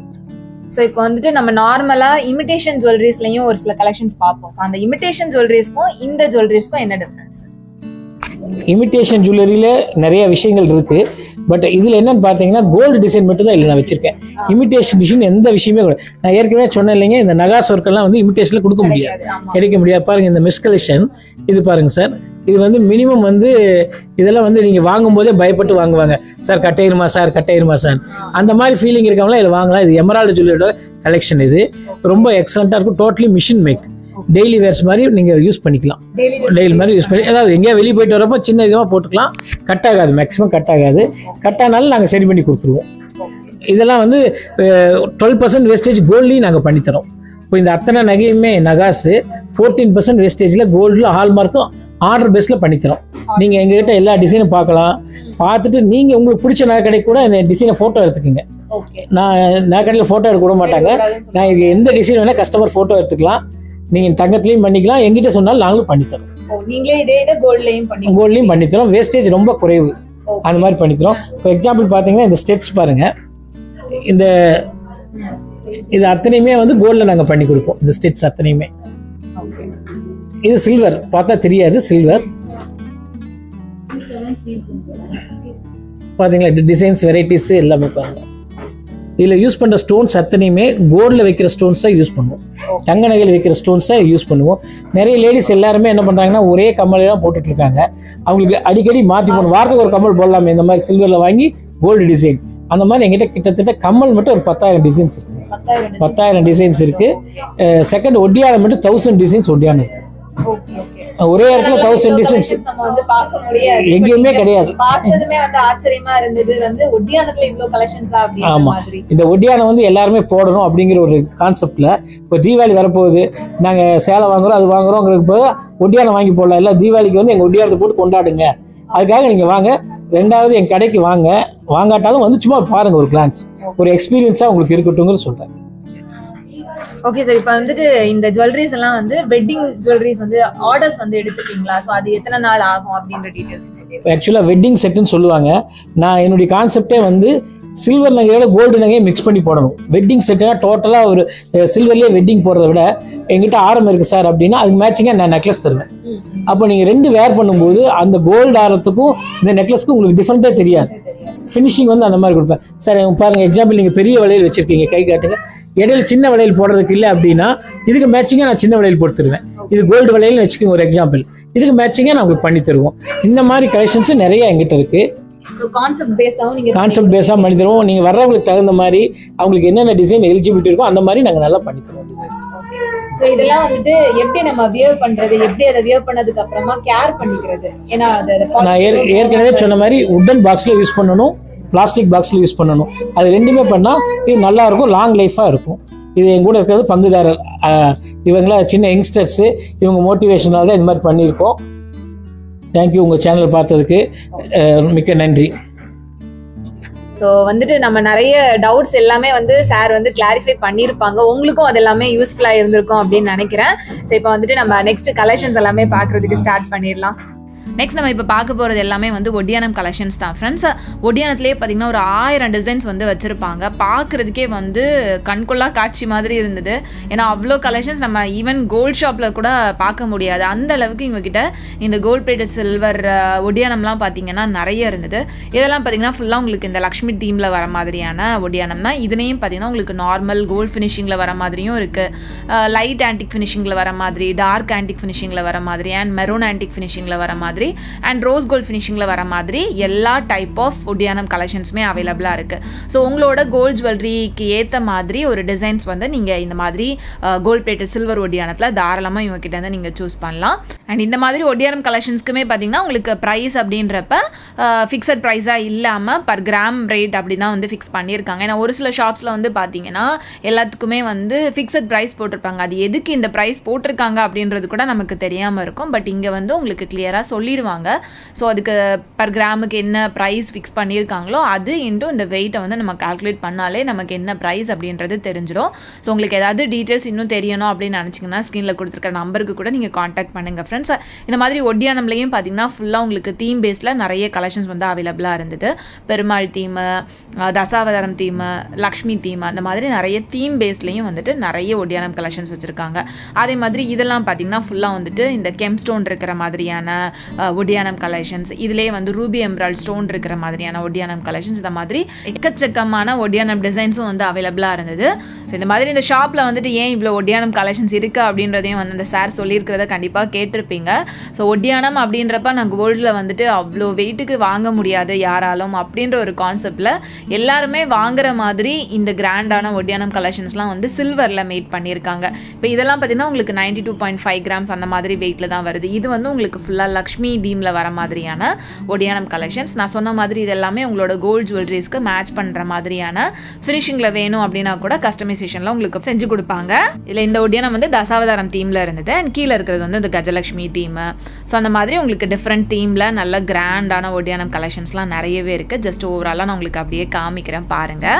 ஸோ இப்போ வந்துட்டு நம்ம நார்மலா இமிடேஷன் ஜுவல்லரிஸ்லயும் ஒரு சில கலெக்ஷன்ஸ் பார்ப்போம் ஸோ அந்த இமிடேஷன் ஜுவல்லரிஸ்க்கும் இந்த ஜுவல்லரிஸ்க்கும் என்ன டிஃபரன்ஸ் இமிட்டேஷன் ஜுவல்லரியில நிறைய விஷயங்கள் இருக்கு பட் இதுல என்னன்னு பார்த்தீங்கன்னா கோல்டு டிசைன் மட்டும் தான் இல்லை நான் வச்சிருக்கேன் இமிட்டேஷன் டிசைன் எந்த விஷயமே கூட நான் ஏற்கனவே சொன்னேன் இல்லைங்க இந்த நகாஸ் ஒர்க்கெல்லாம் வந்து இமிட்டேஷன்ல கொடுக்க முடியாது ஆமா கிடைக்க முடியாது பாருங்க இந்த மிஸ்கலெக்ஷன் இது பாருங்க சார் இது வந்து மினிமம் வந்து இதெல்லாம் வந்து நீங்க வாங்கும் போதே பயப்பட்டு வாங்குவாங்க சார் கட்டையிருமா சார் கட்டையிருமா சார் அந்த மாதிரி ஃபீலிங் இருக்கவங்களாம் இதில் வாங்கலாம் இது எமரால்டு ஜுவல்லரியோட கலெக்ஷன் இது ரொம்ப எக்ஸலண்ட்டாக இருக்கும் totally machine make daily wears மாதிரி நீங்க யூஸ் பண்ணிக்கலாம் டெய்லி டெய்லி மாதிரி யூஸ் பண்ணி அதாவது எங்கேயா வெளியே போயிட்டு வரப்போ சின்ன இதுவாக போட்டுக்கலாம் கட் ஆகாது மேக்ஸிமம் கட் ஆகாது கட் ஆனாலும் நாங்கள் சரி பண்ணி கொடுத்துருவோம் இதெல்லாம் வந்து டுவெல் பர்சன்ட் வேஸ்டேஜ் கோல்ட்லையும் நாங்கள் பண்ணித்தரோம் இப்போ இந்த அத்தனை நகையுமே நகாஸு ஃபோர்டீன் பர்சன்ட் வேஸ்டேஜில் கோல்டில் ஹால்மார்க்கும் ஆர்டர் பேஸில் பண்ணித்தரோம் நீங்கள் எங்ககிட்ட எல்லா டிசைனும் பார்க்கலாம் பார்த்துட்டு நீங்கள் உங்களுக்கு பிடிச்ச நகை கடைக்கு கூட இந்த டிசைனை ஃபோட்டோ எடுத்துக்கோங்க ஓகே நான் நகை கடையில் ஃபோட்டோ எடுக்க விட மாட்டாங்க நான் இது எந்த டிசைன் வேணால் கஸ்டமர் ஃபோட்டோ எடுத்துக்கலாம் நீங்கள் தங்கத்துலேயும் பண்ணிக்கலாம் எங்கிட்ட சொன்னாலும் நாங்களும் பண்ணித்தரோம் ஓ நீங்களே இதே இதை கோல்ட்லயும் பண்ணி கோல்ட்லையும் பண்ணித்தரோம் வேஸ்டேஜ் ரொம்ப குறைவு Okay. அந்த மாதிரி பண்ணித்தரோம் இப்போ எக்ஸாம்பிள் பார்த்தீங்கன்னா இந்த ஸ்டெப்ஸ் பாருங்க இந்த இது அத்தனையுமே வந்து கோல்டில் நாங்கள் பண்ணி கொடுப்போம் இந்த ஸ்டெட்ஸ் அத்தனையுமே ஓகே இது சில்வர் பார்த்தா தெரியாது சில்வர் பார்த்தீங்களா டிசைன்ஸ் வெரைட்டிஸ் எல்லாமே பாருங்க இதில் யூஸ் பண்ணுற ஸ்டோன்ஸ் அத்தனையுமே கோல்டில் வைக்கிற ஸ்டோன்ஸ் தான் யூஸ் பண்ணுவோம் தங்க நகையில் வைக்கிற ஸ்டோன்ஸ் தான் யூஸ் பண்ணுவோம் நிறைய லேடிஸ் எல்லாருமே என்ன பண்ணுறாங்கன்னா ஒரே கம்மல் தான் போட்டுட்டு இருக்காங்க அவங்களுக்கு அடிக்கடி மாற்றி போடணும் வாரத்துக்கு ஒரு கம்மல் போடலாமே இந்த மாதிரி சில்வரில் வாங்கி கோல்டு டிசைன் அந்த மாதிரி எங்கிட்ட கிட்டத்தட்ட கம்மல் மட்டும் ஒரு பத்தாயிரம் டிசைன்ஸ் இருக்கு பத்தாயிரம் பத்தாயிரம் டிசைன்ஸ் இருக்கு செகண்ட் ஒட்டியானம் மட்டும் தௌசண்ட் டிசைன்ஸ் ஒட்டியானம் இருக்கு ஓகே ஓகே ஒரே இடத்துல தௌசண்ட் டிசைன்ஸ் நம்ம வந்து பார்க்க முடியாது எங்கேயுமே கிடையாது பார்த்ததுமே வந்து ஆச்சரியமா இருந்தது வந்து ஒட்டியானத்துல இவ்ளோ கலெக்ஷன்ஸா அப்படின்ற ஆமா. மாதிரி இந்த ஒட்டியானம் வந்து எல்லாருமே போடணும் அப்படிங்கிற ஒரு கான்செப்ட்ல இப்போ தீபாவளி வரப்போகுது நாங்க சேலை வாங்குறோம் அது வாங்குறோங்கிறதுக்கு போது ஒட்டியானம் வாங்கி போடலாம் இல்லை தீபாவளிக்கு வந்து எங்க ஒட்டியானத்தை போட்டு கொண்டாடுங்க அதுக்காக நீங்க வாங்க ரெண்டாவது என் கடைக்கு வாங்க வாங்காட்டாலும் வந்து சும்மா பாருங்க ஒரு கிளான்ஸ் ஒரு எக்ஸ்பீரியன்ஸா உங்களுக்கு இருக்கட்டும்னு சொல்றேன் ஓகே சார் இப்போ வந்துட்டு இந்த ஜுவல்லரிஸ் எல்லாம் வந்து வெட்டிங் ஜுவல்லரிஸ் வந்து ஆர்டர்ஸ் வந்து எடுத்துப்பீங்களா சோ அது எத்தனை நாள் ஆகும் அப்படின்ற டீடைல்ஸ் சொல்லிடுங்க ஆக்சுவலாக வெட்டிங் செட்டுன்னு சொல்லுவாங்க நான் என்னுடைய கான்செப்டே வந்து சில்வர் நகையோட கோல்டு நகையை மிக்ஸ் பண்ணி போடணும் வெட்டிங் செட்டுனா டோட்டலாக ஒரு சில்வர்லேயே வெட்டிங் போடுறத விட எங்கிட்ட ஆரம் இருக்குது சார் அப்படின்னா அதுக்கு மேட்சிங்காக நான் நெக்லஸ் தருவேன் அப்போ நீங்கள் ரெண்டு வேர் பண்ணும்போது அந்த கோல்டு ஆரத்துக்கும் இந்த நெக்லஸ்க்கும் உங்களுக்கு டிஃப்ரெண்ட்டே தெரியாது ஃபினிஷிங் வந்து அந்த மாதிரி கொடுப்பேன் சார் இவங்க பாருங்க எக்ஸாம்பிள் நீங்கள் பெரிய வளையல் வச்சிருக்கீங்க கை காட்டுங்க இடையில சின்ன வளையல் போடுறதுக்கு இல்லை அப்படின்னா இதுக்கு மேட்சிங்காக நான் சின்ன வளையல் போட்டு தருவேன் இது கோல்டு வளையல்னு வச்சுக்கோங்க ஒரு எக்ஸாம்பிள் இதுக்கு மேட்சிங்காக நான் உங்களுக்கு பண்ணி தருவோம் இந்த மாதிரி கலெக்ஷன்ஸ் நிறைய எங்கிட்ட இருக்கு சோ கான்செப்ட் பேஸாவும் நீங்க கான்செப்ட் பேஸாக பண்ணி தருவோம் நீங்கள் வர்றவங்களுக்கு தகுந்த மாதிரி அவங்களுக்கு என்னென்ன டிசைன் எலிஜிபிலிட்டி இருக்கோ அந்த மாதிரி நாங்கள் நல்லா பண்ணி தருவோம் டிசைன்ஸ் சோ இதெல்லாம் வந்துட்டு எப்படி நம்ம வியர் பண்றது எப்படி அதை வியர் பண்ணதுக்கு அப்புறமா கேர் பண்ணிக்கிறது ஏன்னா அது அது நான் ஏற் ஏற்கனவே சொன்ன மாதிரி உட்டன் பாக்ஸில் யூஸ் பண்ணணும் பிளாஸ்டிக் பாக்ஸில் யூஸ் பண்ணணும் அது ரெண்டுமே பண்ணால் இது நல்லா இருக்கும் லாங் லைஃபாக இருக்கும் இது என் கூட இருக்கிறது பங்குதாரர் ஆஹ் இவங்கள சின்ன யங்ஸ்டர்ஸு இவங்க மோட்டிவேஷனாக தான் இந்த மாதிரி பண்ணியிருக்கோம் தேங்க்யூ உங்கள் சேனல் பார்த்ததுக்கு ஆஹ் மிக்க நன்றி ஸோ வந்துட்டு நம்ம நிறைய டவுட்ஸ் எல்லாமே வந்து சார் வந்து கிளாரிஃபை பண்ணியிருப்பாங்க உங்களுக்கும் அது எல்லாமே யூஸ்ஃபுல்லாக இருந்திருக்கும் அப்படின்னு நினைக்கிறேன் ஸோ இப்போ வந்துட்டு நம்ம நெக்ஸ்ட் கலெக்ஷன்ஸ் எல்லாமே பார்க்கறதுக்கு ஸ்டார்ட் பண்ணிடலாம் நெக்ஸ்ட் நம்ம இப்போ பார்க்க போகிறது எல்லாமே வந்து ஒடியானம் கலெக்ஷன்ஸ் தான் ஃப்ரெண்ட்ஸ் ஒடியானத்துலேயே பார்த்தீங்கன்னா ஒரு ஆயிரம் டிசைன்ஸ் வந்து வச்சுருப்பாங்க பார்க்குறதுக்கே வந்து கண்கொள்ளா காட்சி மாதிரி இருந்தது ஏன்னா அவ்வளோ கலெக்ஷன்ஸ் நம்ம ஈவன் கோல்ட் ஷாப்பில் கூட பார்க்க முடியாது அந்த அளவுக்கு இவங்ககிட்ட இந்த கோல்ட் பிளேட் சில்வர் ஒடியானம்லாம் பார்த்தீங்கன்னா நிறைய இருந்தது இதெல்லாம் பார்த்தீங்கன்னா ஃபுல்லாக உங்களுக்கு இந்த லக்ஷ்மி தீமில் வர மாதிரியான ஒடியானம் தான் இதுலேயும் பார்த்தீங்கன்னா உங்களுக்கு நார்மல் கோல்ட் ஃபினிஷிங்கில் வர மாதிரியும் இருக்குது லைட் ஆன்டிக் ஃபினிஷிங்கில் வர மாதிரி டார்க் ஆன்டிக் ஃபினிஷிங்கில் வர மாதிரி அண்ட் மெரூன் ஆன்டிக் ஃபினிஷிங்கில் வர மாதிரி அண்ட் ரோஸ் கோல்ட் ஃபினிஷிங்கில் வர மாதிரி எல்லா டைப் ஆஃப் ஒடியானம் கலெக்ஷன்ஸுமே அவைலபிளாக இருக்குது ஸோ உங்களோட கோல்ட் ஜுவல்லரிக்கு ஏற்ற மாதிரி ஒரு டிசைன்ஸ் வந்து நீங்கள் இந்த மாதிரி கோல்ட் பிளேட்டட் சில்வர் ஒடியானத்தில் தாராளமாக இவங்க கிட்ட இருந்து நீங்கள் சூஸ் பண்ணலாம் அண்ட் இந்த மாதிரி ஒடியானம் கலெக்ஷன்ஸ்க்குமே பார்த்தீங்கன்னா உங்களுக்கு ப்ரைஸ் அப்படின்றப்ப ஃபிக்ஸட் ப்ரைஸாக இல்லாமல் பர் கிராம் ரேட் அப்படி தான் வந்து ஃபிக்ஸ் பண்ணியிருக்காங்க ஏன்னா ஒரு சில ஷாப்ஸில் வந்து பார்த்தீங்கன்னா எல்லாத்துக்குமே வந்து ஃபிக்ஸட் ப்ரைஸ் போட்டிருப்பாங்க அது எதுக்கு இந்த ப்ரைஸ் போட்டிருக்காங்க அப்படின்றது கூட நமக்கு தெரியாமல் இருக்கும் பட் இங்கே வந்து உங்களுக்கு கிளியராக சொல்லிடுவாங்க ஸோ அதுக்கு பர் கிராமுக்கு என்ன ப்ரைஸ் ஃபிக்ஸ் பண்ணியிருக்காங்களோ அது இன்ட்டும் இந்த வெயிட்டை வந்து நம்ம கால்குலேட் பண்ணாலே நமக்கு என்ன ப்ரைஸ் அப்படின்றது தெரிஞ்சிடும் ஸோ உங்களுக்கு ஏதாவது டீட்டெயில்ஸ் இன்னும் தெரியணும் அப்படின்னு நினச்சிங்கன்னா ஸ்க்ரீனில் கொடுத்துருக்க நம்பருக்கு கூட நீங்கள் காண்டாக்ட் பண்ணுங்கள் ஃப்ரெண்ட்ஸ் இந்த மாதிரி ஒட்டியானம்லையும் பார்த்தீங்கன்னா ஃபுல்லாக உங்களுக்கு தீம் பேஸில் நிறைய கலெக்ஷன்ஸ் வந்து அவைலபிளாக இருந்தது Perumal theme Dasavatharam theme Lakshmi theme அந்த மாதிரி நிறைய தீம் பேஸ்லேயும் வந்துட்டு நிறைய ஒடியானம் கலெக்ஷன்ஸ் வச்சுருக்காங்க அதே மாதிரி இதெல்லாம் பார்த்தீங்கன்னா ஃபுல்லாக வந்துட்டு இந்த கெம் ஸ்டோன் இருக்கிற மாதிரியான அஹ், ஒடியானம் கலெக்ஷன்ஸ் இதுலேயே வந்து ரூபி எம்ரால் ஸ்டோன் இருக்கிற மாதிரியான ஒடியானம் கலெக்ஷன்ஸ் இந்த மாதிரி எக்கச்சக்கமான ஒடியானம் டிசைன்ஸும் வந்து அவைலபிளாக இருந்தது ஸோ இந்த மாதிரி இந்த ஷாப்பில் வந்துட்டு ஏன் இவ்வளோ ஒடியானம் கலெக்ஷன்ஸ் இருக்குது அப்படின்றதையும் வந்து அந்த சார் சொல்லியிருக்கிறத கண்டிப்பாக கேட்டிருப்பீங்க ஸோ ஒடியானம் அப்படின்றப்ப நான் கோல்டில் வந்துட்டு அவ்வளோ வெயிட்டுக்கு வாங்க முடியாது யாராலும் அப்படின்ற ஒரு கான்செப்டில் எல்லாருமே வாங்குற மாதிரி இந்த கிராண்டான ஒடியானம் கலெக்ஷன்ஸ்லாம் வந்து சில்வரில் மேட் பண்ணியிருக்காங்க இப்போ இதெல்லாம் பார்த்தீங்கன்னா உங்களுக்கு ninety two point five grams அந்த மாதிரி வெயிட்டில் தான் வருது இது வந்து உங்களுக்கு ஃபுல்லாக லக்ஷ்மி தீமில் வர மாதிரியான ஒடியானம் கலெக்ஷன்ஸ் நான் சொன்ன மாதிரி இது எல்லாமே உங்களோட கோல்ட் ஜுவல்லரிஸ்க்கு மேட்ச் பண்ணுற மாதிரியான ஃபினிஷிங்கில் வேணும் அப்படின்னா கூட கஸ்டமைசேஷனில் உங்களுக்கு செஞ்சு கொடுப்பாங்க இதில் இந்த ஒடியானம் வந்து தசாவதாரம் தீமில் இருந்தது அண்ட் கீழே இருக்கிறது வந்து இந்த கஜலக்ஷ்மி தீமு ஸோ அந்த மாதிரி உங்களுக்கு டிஃப்ரெண்ட் தீமில் நல்ல கிராண்டான ஒடியானம் கலெக்ஷன்ஸ்லாம் நிறையவே இருக்குது ஜஸ்ட் ஓவராலாக நான் உங்களுக்கு அப்படியே காமிக்கிறேன் பாருங்கள்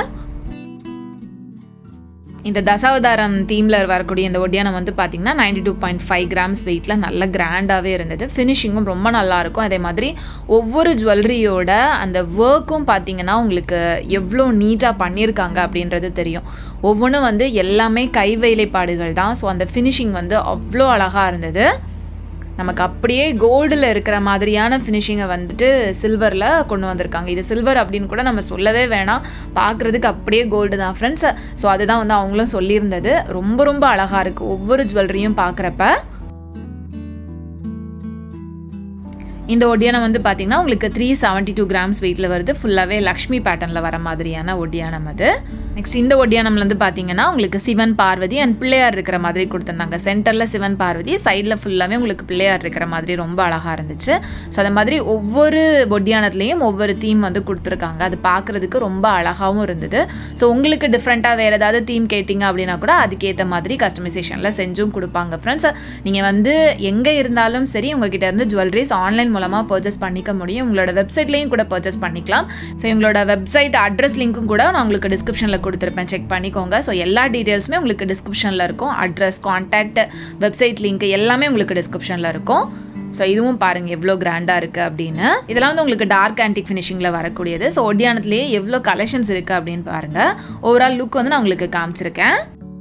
இந்த தசாவதாரம் தீமில் வரக்கூடிய இந்த ஒடியானம் வந்து பார்த்தீங்கன்னா ninety two point five grams வெயிட்டில் நல்ல கிராண்டாகவே இருந்தது ஃபினிஷிங்கும் ரொம்ப நல்லா இருக்கும் அதே மாதிரி ஒவ்வொரு ஜுவல்லரியோட அந்த ஒர்க்கும் பார்த்தீங்கன்னா உங்களுக்கு எவ்வளோ நீட்டாக பண்ணியிருக்காங்க அப்படின்றது தெரியும் ஒவ்வொன்றும் வந்து எல்லாமே கை வேலைப்பாடுகள் தான் ஸோ அந்த ஃபினிஷிங் வந்து அவ்வளோ அழகாக இருந்தது நமக்கு அப்படியே கோல்டில் இருக்கிற மாதிரியான ஃபினிஷிங்கை வந்துட்டு சில்வரில் கொண்டு வந்திருக்காங்க இது சில்வர் அப்படின்னு கூட நம்ம சொல்லவே வேணாம் பார்க்குறதுக்கு அப்படியே கோல்டு தான் ஃப்ரெண்ட்ஸ் ஸோ அதுதான் வந்து அவங்களும் சொல்லியிருந்தது ரொம்ப ரொம்ப அழகாக இருக்குது ஒவ்வொரு ஜுவல்லரியும் பார்க்குறப்ப இந்த ஒடியானம் வந்து பார்த்தீங்கன்னா உங்களுக்கு த்ரீ செவன்ட்டி டூ கிராம்ஸ் வெயிட்டில் வருது ஃபுல்லாகவே லக்ஷ்மி பேட்டர்னில் வர மாதிரியான ஒடியானம் அது நெக்ஸ்ட் இந்த ஒடியானம்ல வந்து பார்த்தீங்கன்னா உங்களுக்கு சிவன் பார்வதி அண்ட் பிள்ளையார் இருக்கிற மாதிரி கொடுத்துருந்தாங்க சென்டரில் சிவன் பார்வதி சைடில் ஃபுல்லாகவே உங்களுக்கு பிள்ளையார் இருக்கிற மாதிரி ரொம்ப அழகாக இருந்துச்சு ஸோ அந்த மாதிரி ஒவ்வொரு ஒடியானத்துலேயும் ஒவ்வொரு தீம் வந்து கொடுத்துருக்காங்க அது பார்க்குறதுக்கு ரொம்ப அழகாகவும் இருந்தது ஸோ உங்களுக்கு டிஃப்ரெண்ட்டாக வேறு ஏதாவது தீம் கேட்டிங்க அப்படின்னா கூட அதுக்கேற்ற மாதிரி கஸ்டமைசேஷனில் செஞ்சும் கொடுப்பாங்க ஃப்ரெண்ட்ஸ் நீங்கள் வந்து எங்கே இருந்தாலும் சரி உங்ககிட்ட இருந்து ஜுவல்லரிஸ் ஆன்லைன் மூலமாக பர்ச்சேஸ் பண்ணிக்க முடியும் உங்களோட வெப்சைட்லேயும் கூட பர்ச்சேஸ் பண்ணிக்கலாம் ஸோ எங்களோட வெப்சைட் அட்ரஸ் லிங்க்கும் கூட நான் உங்களுக்கு டிஸ்கிரிப்ஷனில் கொடுத்துருப்பேன் செக் பண்ணிக்கோங்க ஸோ எல்லா டீட்டெயில்ஸுமே உங்களுக்கு டிஸ்கிரிப்ஷனில் இருக்கும் அட்ரஸ் கான்டாக்ட் வெப்சைட் லிங்க் எல்லாமே உங்களுக்கு டிஸ்கிரிப்ஷனில் இருக்கும் ஸோ இதுவும் பாருங்கள் எவ்வளோ கிராண்டாக இருக்குது அப்படின்னு இதெல்லாம் வந்து உங்களுக்கு டார்க் ஆன்டிக் ஃபினிஷிங்கில் வரக்கூடியது ஸோ ஒடியானத்துலேயே எவ்வளோ கலெக்ஷன்ஸ் இருக்குது அப்படின்னு பாருங்கள் ஓவரால் லுக் வந்து நான் உங்களுக்கு காமிச்சிருக்கேன்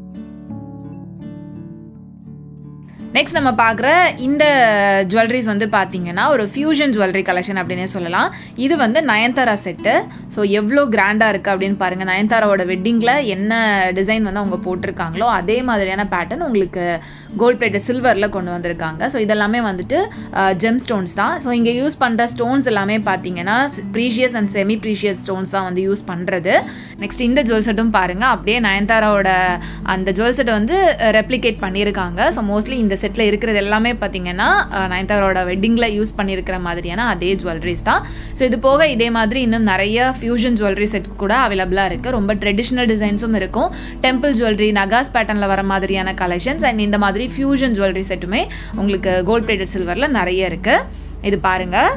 நெக்ஸ்ட் நம்ம பார்க்குற இந்த ஜுவல்லரிஸ் வந்து பார்த்தீங்கன்னா ஒரு ஃபியூஷன் ஜுவல்லரி கலெக்ஷன் அப்படின்னே சொல்லலாம் இது வந்து நயன்தாரா செட்டு ஸோ எவ்வளோ கிராண்டாக இருக்குது அப்படின்னு பாருங்கள் நயன்தாராவோட வெட்டிங்கில் என்ன டிசைன் வந்து அவங்க போட்டிருக்காங்களோ அதே மாதிரியான பேட்டர்ன் உங்களுக்கு கோல்ட் பிளேட் சில்வரில் கொண்டு வந்திருக்காங்க ஸோ இதெல்லாமே வந்துட்டு ஜெம் ஸ்டோன்ஸ் தான் ஸோ இங்கே யூஸ் பண்ணுற ஸ்டோன்ஸ் எல்லாமே பார்த்தீங்கன்னா precious and semi precious stones தான் வந்து யூஸ் பண்ணுறது நெக்ஸ்ட் இந்த ஜுவல் செட்டும் பாருங்கள் அப்படியே நயன்தாராவோட அந்த ஜுவல் செட்டை வந்து ரெப்ளிகேட் பண்ணியிருக்காங்க ஸோ மோஸ்ட்லி இந்த செட்டில் இருக்கிறது எல்லாமே பார்த்தீங்கன்னா நயன்தாரோட வெட்டிங்கில் யூஸ் பண்ணியிருக்கிற மாதிரியான அதே ஜுவல்லரிஸ் தான் ஸோ இது போக இதே மாதிரி இன்னும் நிறைய ஃபியூஷன் ஜுவல்லரி செட் கூட அவைலபிளாக இருக்குது ரொம்ப ட்ரெடிஷ்னல் டிசைன்ஸும் இருக்கும் டெம்பிள் ஜுவல்லரி நகாஸ் பேட்டர்னில் வர மாதிரியான கலெக்ஷன்ஸ் அண்ட் இந்த மாதிரி ஃபியூஷன் ஜுவல்லரி செட்டுமே உங்களுக்கு கோல்ட் பிளேட்டட் சில்வரில் நிறைய இருக்குது இது பாருங்கள்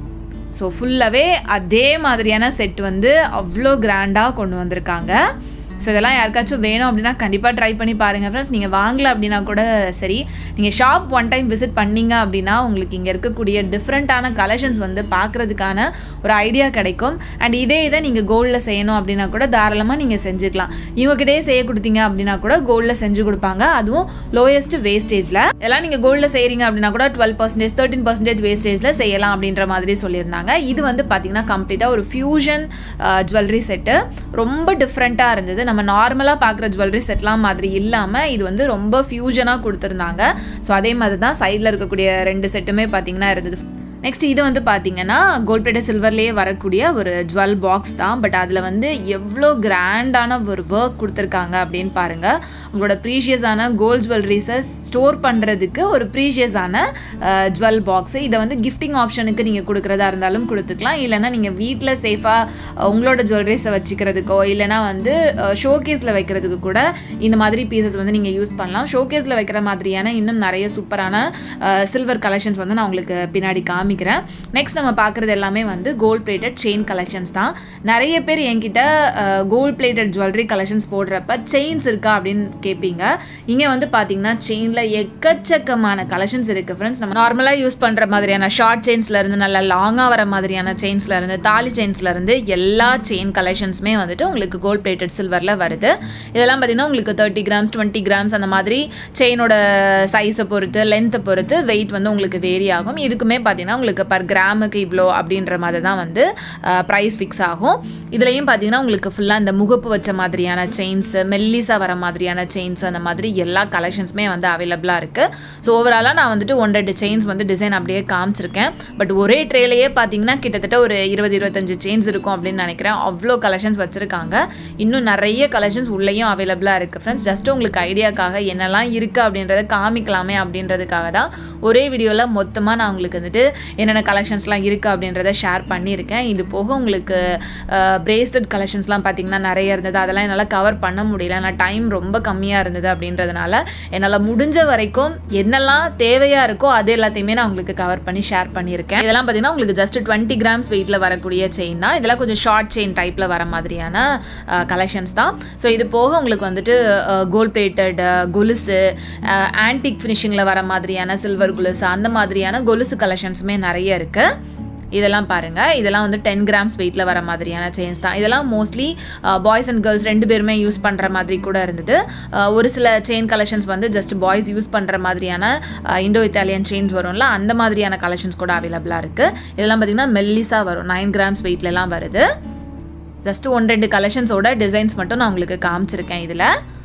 ஸோ ஃபுல்லாகவே அதே மாதிரியான செட் வந்து அவ்வளோ கிராண்டாக கொண்டு வந்திருக்காங்க ஸோ இதெல்லாம் யாருக்காச்சும் வேணும் அப்படின்னா கண்டிப்பாக ட்ரை பண்ணி பாருங்கள் ஃப்ரெண்ட்ஸ் நீங்கள் வாங்கல அப்படின்னா கூட சரி நீங்கள் ஷாப் ஒன் டைம் விசிட் பண்ணீங்க அப்படின்னா உங்களுக்கு இங்கே இருக்கக்கூடிய டிஃப்ரெண்ட்டான கலெக்ஷன்ஸ் வந்து பார்க்குறதுக்கான ஒரு ஐடியா கிடைக்கும் அண்ட் இதே இதை நீங்கள் கோல்டில் செய்யணும் அப்படின்னா கூட தாராளமாக நீங்கள் செஞ்சுக்கலாம் இவங்ககிட்டயே செய்ய கொடுத்தீங்க அப்படின்னா கூட கோல்டில் செஞ்சு கொடுப்பாங்க அதுவும் லோயஸ்ட் வேஸ்டேஜில் எல்லாம் நீங்கள் கோல்டில் செய்கிறீங்க அப்படின்னா கூட டுவெல் பர்சன்டேஜ் தேர்ட்டின் பர்சன்டேஜ் வேஸ்டேஜில் செய்யலாம் அப்படின்ற மாதிரி சொல்லியிருந்தாங்க இது வந்து பார்த்திங்கன்னா கம்ப்ளீட்டாக ஒரு ஃபியூஷன் ஜுவல்லரி செட்டு ரொம்ப டிஃப்ரெண்ட்டாக இருந்தது நம்ம நார்மலாக பார்க்குற ஜுவல்லரி செட்லாம் மாதிரி இல்லாமல் இது வந்து ரொம்ப ஃபியூஷனாக கொடுத்துருந்தாங்க ஸோ அதே மாதிரி தான் சைடில் இருக்கக்கூடிய ரெண்டு செட்டுமே பார்த்திங்கன்னா இருந்தது நெக்ஸ்ட் இது வந்து பார்த்தீங்கன்னா கோல்ட் பிளேட்டட் சில்வர்லேயே வரக்கூடிய ஒரு ஜுவல் பாக்ஸ் தான் பட் அதில் வந்து எவ்வளோ கிராண்டான ஒரு ஒர்க் கொடுத்துருக்காங்க அப்படின்னு பாருங்கள் உங்களோட ப்ரீஷியஸான கோல்ட் ஜுவல்லரிஸை ஸ்டோர் பண்ணுறதுக்கு ஒரு ப்ரீஷியஸான ஜுவல் பாக்ஸு இதை வந்து கிஃப்டிங் ஆப்ஷனுக்கு நீங்கள் கொடுக்குறதா இருந்தாலும் கொடுத்துக்கலாம் இல்லைனா நீங்கள் வீட்டில் சேஃபாக உங்களோட ஜுவல்லரிஸை வச்சுக்கிறதுக்கோ இல்லைனா வந்து ஷோகேஸில் வைக்கிறதுக்கு கூட இந்த மாதிரி பீசஸ் வந்து நீங்கள் யூஸ் பண்ணலாம் ஷோகேஸில் வைக்கிற மாதிரியான இன்னும் நிறைய சூப்பரான சில்வர் கலெக்ஷன்ஸ் வந்து நான் உங்களுக்கு பின்னாடி காமி காமிக்கிறேன் நெக்ஸ்ட் நம்ம பார்க்குறது எல்லாமே வந்து கோல்ட் பிளேட்டட் செயின் கலெக்ஷன்ஸ் தான் நிறைய பேர் என்கிட்ட கோல்ட் பிளேட்டட் ஜுவல்லரி கலெக்ஷன்ஸ் போடுறப்ப செயின்ஸ் இருக்கா அப்படின்னு கேட்பீங்க இங்கே வந்து பார்த்தீங்கன்னா செயினில் எக்கச்சக்கமான கலெக்ஷன்ஸ் இருக்குது ஃப்ரெண்ட்ஸ் நம்ம நார்மலாக யூஸ் பண்ணுற மாதிரியான ஷார்ட் செயின்ஸில் இருந்து நல்லா லாங்காக வர மாதிரியான செயின்ஸில் இருந்து தாலி செயின்ஸில் இருந்து எல்லா செயின் கலெக்ஷன்ஸுமே வந்துட்டு உங்களுக்கு கோல்ட் பிளேட்டட் சில்வரில் வருது இதெல்லாம் பார்த்தீங்கன்னா உங்களுக்கு தேர்ட்டி கிராம்ஸ் டுவெண்ட்டி கிராம்ஸ் அந்த மாதிரி செயினோட சைஸை பொறுத்து லென்த்தை பொறுத்து வெயிட் வந்து உங்களுக்கு வேரி ஆகும் இதுக்குமே பார்த்தீங்கன்னா உங்களுக்கு பர் கிராமுக்கு இவ்வளோ அப்படின்ற மாதிரி தான் வந்து ப்ரைஸ் ஃபிக்ஸ் ஆகும் இதுலேயும் பார்த்தீங்கன்னா உங்களுக்கு ஃபுல்லாக இந்த முகப்பு வச்ச மாதிரியான செயின்ஸு மெல்லிஸாக வர மாதிரியான செயின்ஸ் அந்த மாதிரி எல்லா கலெக்ஷன்ஸுமே வந்து அவைலபிளாக இருக்குது ஸோ ஓவராலாக நான் வந்துட்டு ஒன் ரெண்டு செயின்ஸ் வந்து டிசைன் அப்படியே காமிச்சிருக்கேன் பட் ஒரே ட்ரேலையே பார்த்தீங்கன்னா கிட்டத்தட்ட ஒரு இருபது இருபத்தஞ்சு செயின்ஸ் இருக்கும் அப்படின்னு நினைக்கிறேன் அவ்வளோ கலெக்ஷன்ஸ் வச்சுருக்காங்க இன்னும் நிறைய கலெக்ஷன்ஸ் உள்ளேயும் அவைலபிளாக இருக்குது ஃப்ரெண்ட்ஸ் ஜஸ்ட் உங்களுக்கு ஐடியாக்காக என்னெல்லாம் இருக்குது அப்படின்றத காமிக்கலாமே அப்படின்றதுக்காக தான் ஒரே வீடியோவில் மொத்தமாக நான் உங்களுக்கு வந்துட்டு என்னென்ன கலெக்ஷன்ஸ்லாம் இருக்குது அப்படின்றத ஷேர் பண்ணியிருக்கேன் இது போக உங்களுக்கு பிரேஸ்லெட் கலெக்ஷன்ஸ்லாம் பார்த்திங்கன்னா நிறைய இருந்தது அதெல்லாம் என்னால் கவர் பண்ண முடியல ஆனால் டைம் ரொம்ப கம்மியாக இருந்தது அப்படின்றதுனால என்னால் முடிஞ்ச வரைக்கும் என்னெல்லாம் தேவையாக இருக்கோ அது எல்லாத்தையுமே நான் உங்களுக்கு கவர் பண்ணி ஷேர் பண்ணியிருக்கேன் இதெல்லாம் பார்த்திங்கன்னா உங்களுக்கு ஜஸ்ட் டுவெண்ட்டி கிராம்ஸ் வெயிட்டில் வரக்கூடிய செயின் தான் இதெல்லாம் கொஞ்சம் ஷார்ட் செயின் டைப்பில் வர மாதிரியான கலெக்ஷன்ஸ் தான் ஸோ இது போக உங்களுக்கு வந்துட்டு கோல்ட் பிளேட்டட் கொலுசு ஆன்டிக் ஃபினிஷிங்கில் வர மாதிரியான சில்வர் கொலுசு அந்த மாதிரியான கொலுசு கலெக்ஷன்ஸுமே நிறைய இருக்குது இதெல்லாம் பாருங்கள் இதெல்லாம் வந்து டென் கிராம்ஸ் வெயிட்டில் வர மாதிரியான செயின்ஸ் தான் இதெல்லாம் மோஸ்ட்லி பாய்ஸ் அண்ட் கேர்ள்ஸ் ரெண்டு பேருமே யூஸ் பண்ணுற மாதிரி கூட இருந்தது ஒரு சில செயின் கலெக்ஷன்ஸ் வந்து ஜஸ்ட் பாய்ஸ் யூஸ் பண்ணுற மாதிரியான இண்டோ இத்தாலியன் செயின்ஸ் வரும்ல அந்த மாதிரியான கலெக்ஷன்ஸ் கூட அவைலபிளாக இருக்குது இதெல்லாம் பார்த்திங்கன்னா மெல்லிஸாக வரும் நைன் கிராம்ஸ் வெயிட்லலாம் வருது ஜஸ்ட் ஒன் ரெண்டு கலெக்ஷன்ஸோட டிசைன்ஸ் மட்டும் நான் உங்களுக்கு காமிச்சிருக்கேன் இதில்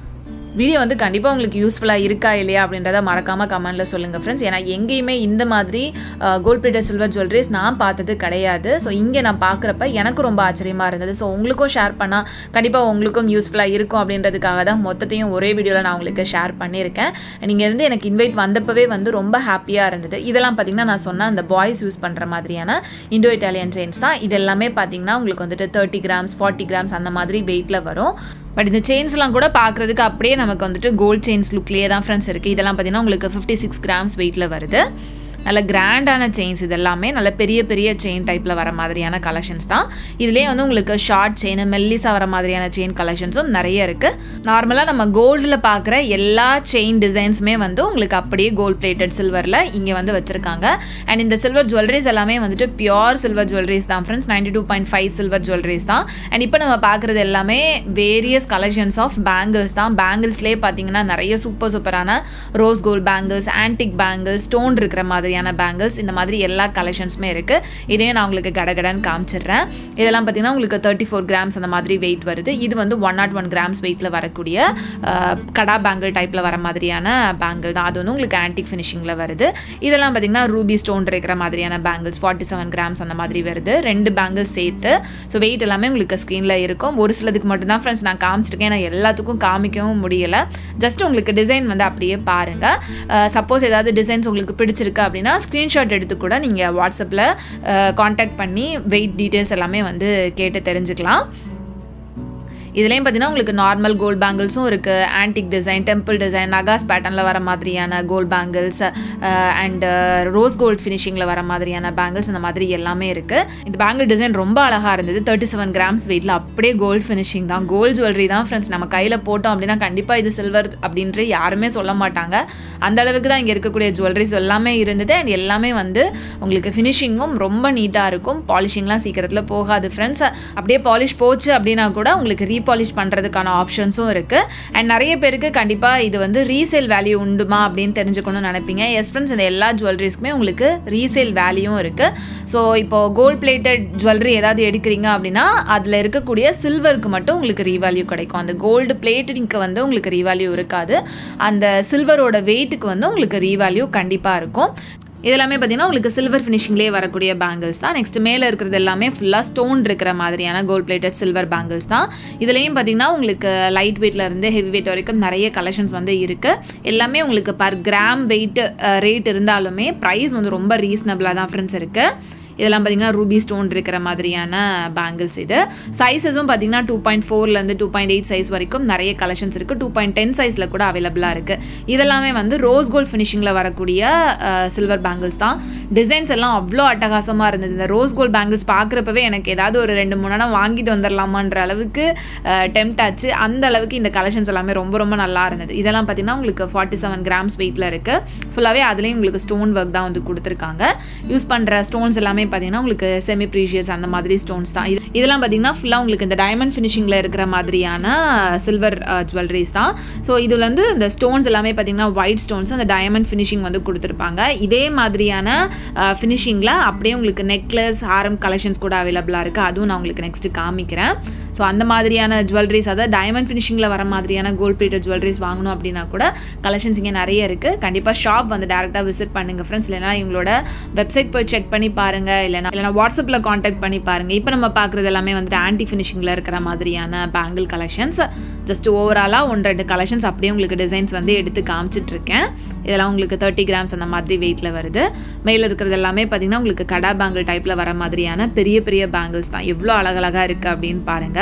வீடியோ வந்து கண்டிப்பாக உங்களுக்கு யூஸ்ஃபுல்லாக இருக்கா இல்லையா அப்படின்றத மறக்காமல் கமெண்ட்டில் சொல்லுங்கள் ஃப்ரெண்ட்ஸ் ஏன்னா எங்கேயுமே இந்த மாதிரி கோல்ட் பிளேட்டட் சில்வர் ஜுவல்லரிஸ் நான் பார்த்தது கிடையாது ஸோ இங்கே நான் பார்க்குறப்ப எனக்கு ரொம்ப ஆச்சரியமாக இருந்தது ஸோ உங்களுக்கும் ஷேர் பண்ணால் கண்டிப்பாக உங்களுக்கும் யூஸ்ஃபுல்லாக இருக்கும் அப்படின்றதுக்காக தான் மொத்தத்தையும் ஒரே வீடியோவில் நான் உங்களுக்கு ஷேர் பண்ணியிருக்கேன் நீங்கள் வந்து எனக்கு இன்வைட் வந்தப்பவே வந்து ரொம்ப ஹாப்பியாக இருந்தது இதெல்லாம் பார்த்தீங்கன்னா நான் சொன்ன அந்த பாய்ஸ் யூஸ் பண்ணுற மாதிரியான இண்டோ இட்டாலியன் செயின்ஸ் தான் இது எல்லாமே பார்த்தீங்கன்னா உங்களுக்கு வந்துட்டு தேர்ட்டி கிராம்ஸ் ஃபார்ட்டி கிராம்ஸ் அந்த மாதிரி வெயிட்டில் வரும் பட் இந்த செயின்ஸ்லாம் கூட பார்க்குறதுக்கு அப்படியே நமக்கு வந்துட்டு கோல்ட் செயின்ஸ் லுக்லேயே தான் ஃப்ரெண்ட்ஸ் இருக்குது இதெல்லாம் பார்த்தீங்கன்னா உங்களுக்கு ஃபிஃப்டி சிக்ஸ் கிராம்ஸ் வெயிட்டில் வருது நல்ல கிராண்டான செயின்ஸ் இது எல்லாமே நல்ல பெரிய பெரிய செயின் டைப்பில் வர மாதிரியான கலெக்ஷன்ஸ் தான் இதுலேயே வந்து உங்களுக்கு ஷார்ட் செயின் மெல்லிஸாக வர மாதிரியான செயின் கலெக்ஷன்ஸும் நிறைய இருக்குது நார்மலாக நம்ம கோல்டில் பார்க்குற எல்லா செயின் டிசைன்ஸுமே வந்து உங்களுக்கு அப்படியே கோல்ட் பிளேட்டட் சில்வரில் இங்கே வந்து வச்சுருக்காங்க அண்ட் இந்த சில்வர் ஜுவல்லரிஸ் எல்லாமே வந்துட்டு பியோர் சில்வர் ஜுவல்லரிஸ் தான் friends ninety two point five silver jewelleries தான் அண்ட் இப்போ நம்ம பார்க்குறது எல்லாமே வேரியஸ் கலெக்ஷன்ஸ் ஆஃப் பேங்கிள்ஸ் தான் பேங்கிள்ஸ்லேயே பார்த்தீங்கன்னா நிறைய சூப்பர் சூப்பரான rose gold bangles antique bangles stone இருக்கிற மாதிரியான பேங்கிள்ஸ் இந்த மாதிரி எல்லா கலெக்ஷன்ஸுமே இருக்குது இதையும் நான் உங்களுக்கு கடகடன்னு காமிச்சிடுறேன் இதெல்லாம் பார்த்தீங்கன்னா உங்களுக்கு தேர்ட்டி ஃபோர் கிராம்ஸ் அந்த மாதிரி வெயிட் வருது இது வந்து ஒன் நாட் ஒன் கிராம்ஸ் வெயிட்டில் வரக்கூடிய அஹ், கடா பேங்கிள் டைப்பில் வர மாதிரியான பேங்கிள் தான் அது வந்து உங்களுக்கு ஆன்டிக் ஃபினிஷிங்கில் வருது இதெல்லாம் பார்த்தீங்கன்னா ரூபி ஸ்டோன் இருக்கிற மாதிரியான பேங்கிள்ஸ் ஃபார்ட்டி செவன் கிராம்ஸ் அந்த மாதிரி வருது ரெண்டு பேங்கிள்ஸ் சேர்த்து ஸோ வெயிட் எல்லாமே உங்களுக்கு ஸ்க்ரீனில் இருக்கும் ஒரு சிலதுக்கு மட்டும்தான் ஃப்ரெண்ட்ஸ் நான் காமிச்சிருக்கேன் நான் எல்லாத்துக்கும் காமிக்கவும் முடியல ஜஸ்ட் உங்களுக்கு டிசைன் வந்து அப்படியே பாருங்கள் சப்போஸ் ஏதாவது டிசைன்ஸ் உங்களுக்கு பிடிச்சிருக்கு அப்படின்னா ஸ்க்ரீன்ஷாட் எடுத்து கூட நீங்கள் வாட்ஸ்அப்பில் காண்டாக்ட் பண்ணி வெயிட் டீட்டெயில்ஸ் எல்லாமே வந்து கேட்டு தெரிஞ்சுக்கலாம் இதுலேயும் பார்த்தீங்கன்னா உங்களுக்கு நார்மல் கோல்ட் பேங்கிள்ஸும் இருக்குது ஆன்டிக் டிசைன் டெம்பிள் டிசைன் நகாஸ் பேட்டர்னில் வர மாதிரியான gold bangles and rose gold ஃபினிஷிங்கில் வர மாதிரியான பேங்கிள்ஸ் இந்த மாதிரி எல்லாமே இருக்குது இந்த பேங்கிள் டிசைன் ரொம்ப அழகாக இருந்தது தேர்ட்டி செவன் கிராம்ஸ் வெயிட்டில் அப்படியே கோல்ட் ஃபினிஷிங் தான் கோல்ட் ஜுவல்லரி தான் ஃப்ரெண்ட்ஸ் நம்ம கையில் போட்டோம் அப்படின்னா கண்டிப்பாக இது சில்வர் அப்படின்ட்டு யாருமே சொல்ல மாட்டாங்க அந்த அளவுக்கு தான் இங்கே இருக்கக்கூடிய ஜுவல்லரிஸ் எல்லாமே இருந்தது அண்ட் எல்லாமே வந்து உங்களுக்கு ஃபினிஷிங்கும் ரொம்ப நீட்டாக இருக்கும் பாலிஷிங்லாம் சீக்கிரத்தில் போகாது ஃப்ரெண்ட்ஸ் அப்படியே பாலிஷ் போச்சு அப்படின்னா கூட உங்களுக்கு ரீபாலிஷ் பண்ணுறதுக்கான ஆப்ஷன்ஸும் இருக்குது அண்ட் நிறைய பேருக்கு கண்டிப்பாக இது வந்து ரீசேல் வேல்யூ உண்டுமா அப்படின்னு தெரிஞ்சுக்கணும்னு நினைப்பீங்க எஸ் ஃப்ரெண்ட்ஸ் இந்த எல்லா ஜுவல்லரிஸ்க்குமே உங்களுக்கு ரீசேல் வேல்யூவும் இருக்குது ஸோ இப்போ கோல்ட் பிளேட்டட் ஜுவல்லரி ஏதாவது எடுக்கிறீங்க அப்படின்னா அதில் இருக்கக்கூடிய சில்வருக்கு மட்டும் உங்களுக்கு ரீவேல்யூ கிடைக்கும் அந்த கோல்டு பிளேட்டிங்க்கு வந்து உங்களுக்கு ரீவேல்யூ இருக்காது அந்த சில்வரோட வெயிட்டுக்கு வந்து உங்களுக்கு ரீவேல்யூ கண்டிப்பாக இருக்கும் இதெல்லாமே பார்த்தீங்கன்னா உங்களுக்கு சில்வர் ஃபினிஷிங்லேயே வரக்கூடிய பேங்கிள்ஸ் தான் நெக்ஸ்ட் மேலே இருக்கிறது எல்லாமே ஃபுல்லாக ஸ்டோன் இருக்கிற மாதிரியான கோல்ட் பிளேட்டட் சில்வர் பேங்கிள்ஸ் தான் இதுலேயும் பார்த்தீங்கன்னா உங்களுக்கு லைட் வெயிட்ல இருந்து ஹெவி வெயிட் வரைக்கும் நிறைய கலெக்ஷன்ஸ் வந்து இருக்குது எல்லாமே உங்களுக்கு பர் கிராம் வெயிட் ரேட் இருந்தாலுமே ப்ரைஸ் வந்து ரொம்ப ரீசனபிளாக தான் ஃப்ரெண்ட்ஸ் இருக்குது இதெல்லாம் பார்த்தீங்கன்னா ரூபி ஸ்டோன் இருக்கிற மாதிரியான பேங்கிள்ஸ் இது சைஸஸும் பார்த்தீங்கன்னா டூ பாயிண்ட் ஃபோர்லேருந்து டூ பாயிண்ட் எயிட் சைஸ் வரைக்கும் நிறைய கலெக்ஷன்ஸ் இருக்குது டூ பாயிண்ட் டென் சைஸில் கூட அவைலபிளாக இருக்குது இதெல்லாமே வந்து ரோஸ் கோல்ட் ஃபினிஷிங்கில் வரக்கூடிய சில்வர் பேங்கிள்ஸ் தான் டிசைன்ஸ் எல்லாம் அவ்வளோ அட்டகாசமாக இருந்தது இந்த ரோஸ் கோல்ட் பேங்கிள்ஸ் பார்க்குறப்பவே எனக்கு ஏதாவது ஒரு ரெண்டு மூணு நாள் வாங்கிட்டு வந்துடலாமான்ற அளவுக்கு டெம்ட் ஆச்சு அந்த அளவுக்கு இந்த கலெக்ஷன்ஸ் எல்லாமே ரொம்ப ரொம்ப நல்லா இருந்தது இதெல்லாம் பார்த்தீங்கன்னா உங்களுக்கு ஃபார்ட்டி செவன் கிராம்ஸ் வெயிட்டில் இருக்குது ஃபுல்லாகவே அதுலேயும் உங்களுக்கு ஸ்டோன் ஒர்க் தான் வந்து கொடுத்துருக்காங்க யூஸ் பண்ணுற ஸ்டோன்ஸ் எல்லாமே பார்த்தீங்கன்னா உங்களுக்கு செமி ப்ரீஷியஸ் அந்த மாதிரி ஸ்டோன்ஸ் தான் இது இதெல்லாம் பார்த்தீங்கன்னா ஃபுல்லாக உங்களுக்கு இந்த டைமண்ட் ஃபினிஷிங்கில் இருக்கிற மாதிரியான சில்வர் ஜுவல்லரிஸ் தான் ஸோ இதில் வந்து இந்த ஸ்டோன்ஸ் எல்லாமே பார்த்தீங்கன்னா ஒயிட் ஸ்டோன்ஸ் அந்த டைமண்ட் ஃபினிஷிங் வந்து கொடுத்துருப்பாங்க இதே மாதிரியான ஃபினிஷிங்கில் அப்படியே உங்களுக்கு நெக்லஸ் ஹாரம் கலெக்ஷன்ஸ் கூட அவைலபிளாக இருக்குது அதுவும் நான் உங்களுக்கு நெக்ஸ்ட்டு காமிக்கிறேன் ஸோ அந்த மாதிரியான ஜுவல்லரிஸ் அதாவது டைமண்ட் ஃபினிஷிங்கில் வர மாதிரியான கோல்ட் பிளேட்டட் ஜுவல்லரிஸ் வாங்கணும் அப்படின்னா கூட கலெக்ஷன்ஸ் இங்கே நிறைய இருக்குது கண்டிப்பாக ஷாப் வந்து டேரெக்டாக விசிட் பண்ணுங்கள் ஃப்ரெண்ட்ஸ் இல்லைனா இவங்களோட வெப்சைட் போய் செக் பண்ணி பாருங்கள் இல்லைனா இல்லைனா வாட்ஸ்அப்பில் காண்டாக்ட் பண்ணி பாருங்கள் இப்போ நம்ம பார்க்குறது எல்லாமே வந்துட்டு ஆன்டி ஃபினிஷிங்கில் இருக்கிற மாதிரியான பேங்கிள் கலெக்ஷன்ஸ் ஜஸ்ட் ஓவராலாக ஒன்று ரெண்டு கலெக்ஷன்ஸ் அப்படியே உங்களுக்கு டிசைன்ஸ் வந்து எடுத்து காமிச்சிட்டு இருக்கேன் இதெல்லாம் உங்களுக்கு தேர்ட்டி கிராம்ஸ் அந்த மாதிரி வெயிட்டில் வருது மேலே இருக்கிறது எல்லாமே பார்த்தீங்கன்னா உங்களுக்கு கடா பேங்கிள் டைப்பில் வர மாதிரியான பெரிய பெரிய பேங்கிள்ஸ் தான் எவ்வளோ அழகழகாக இருக்குது அப்படின்னு பாருங்கள்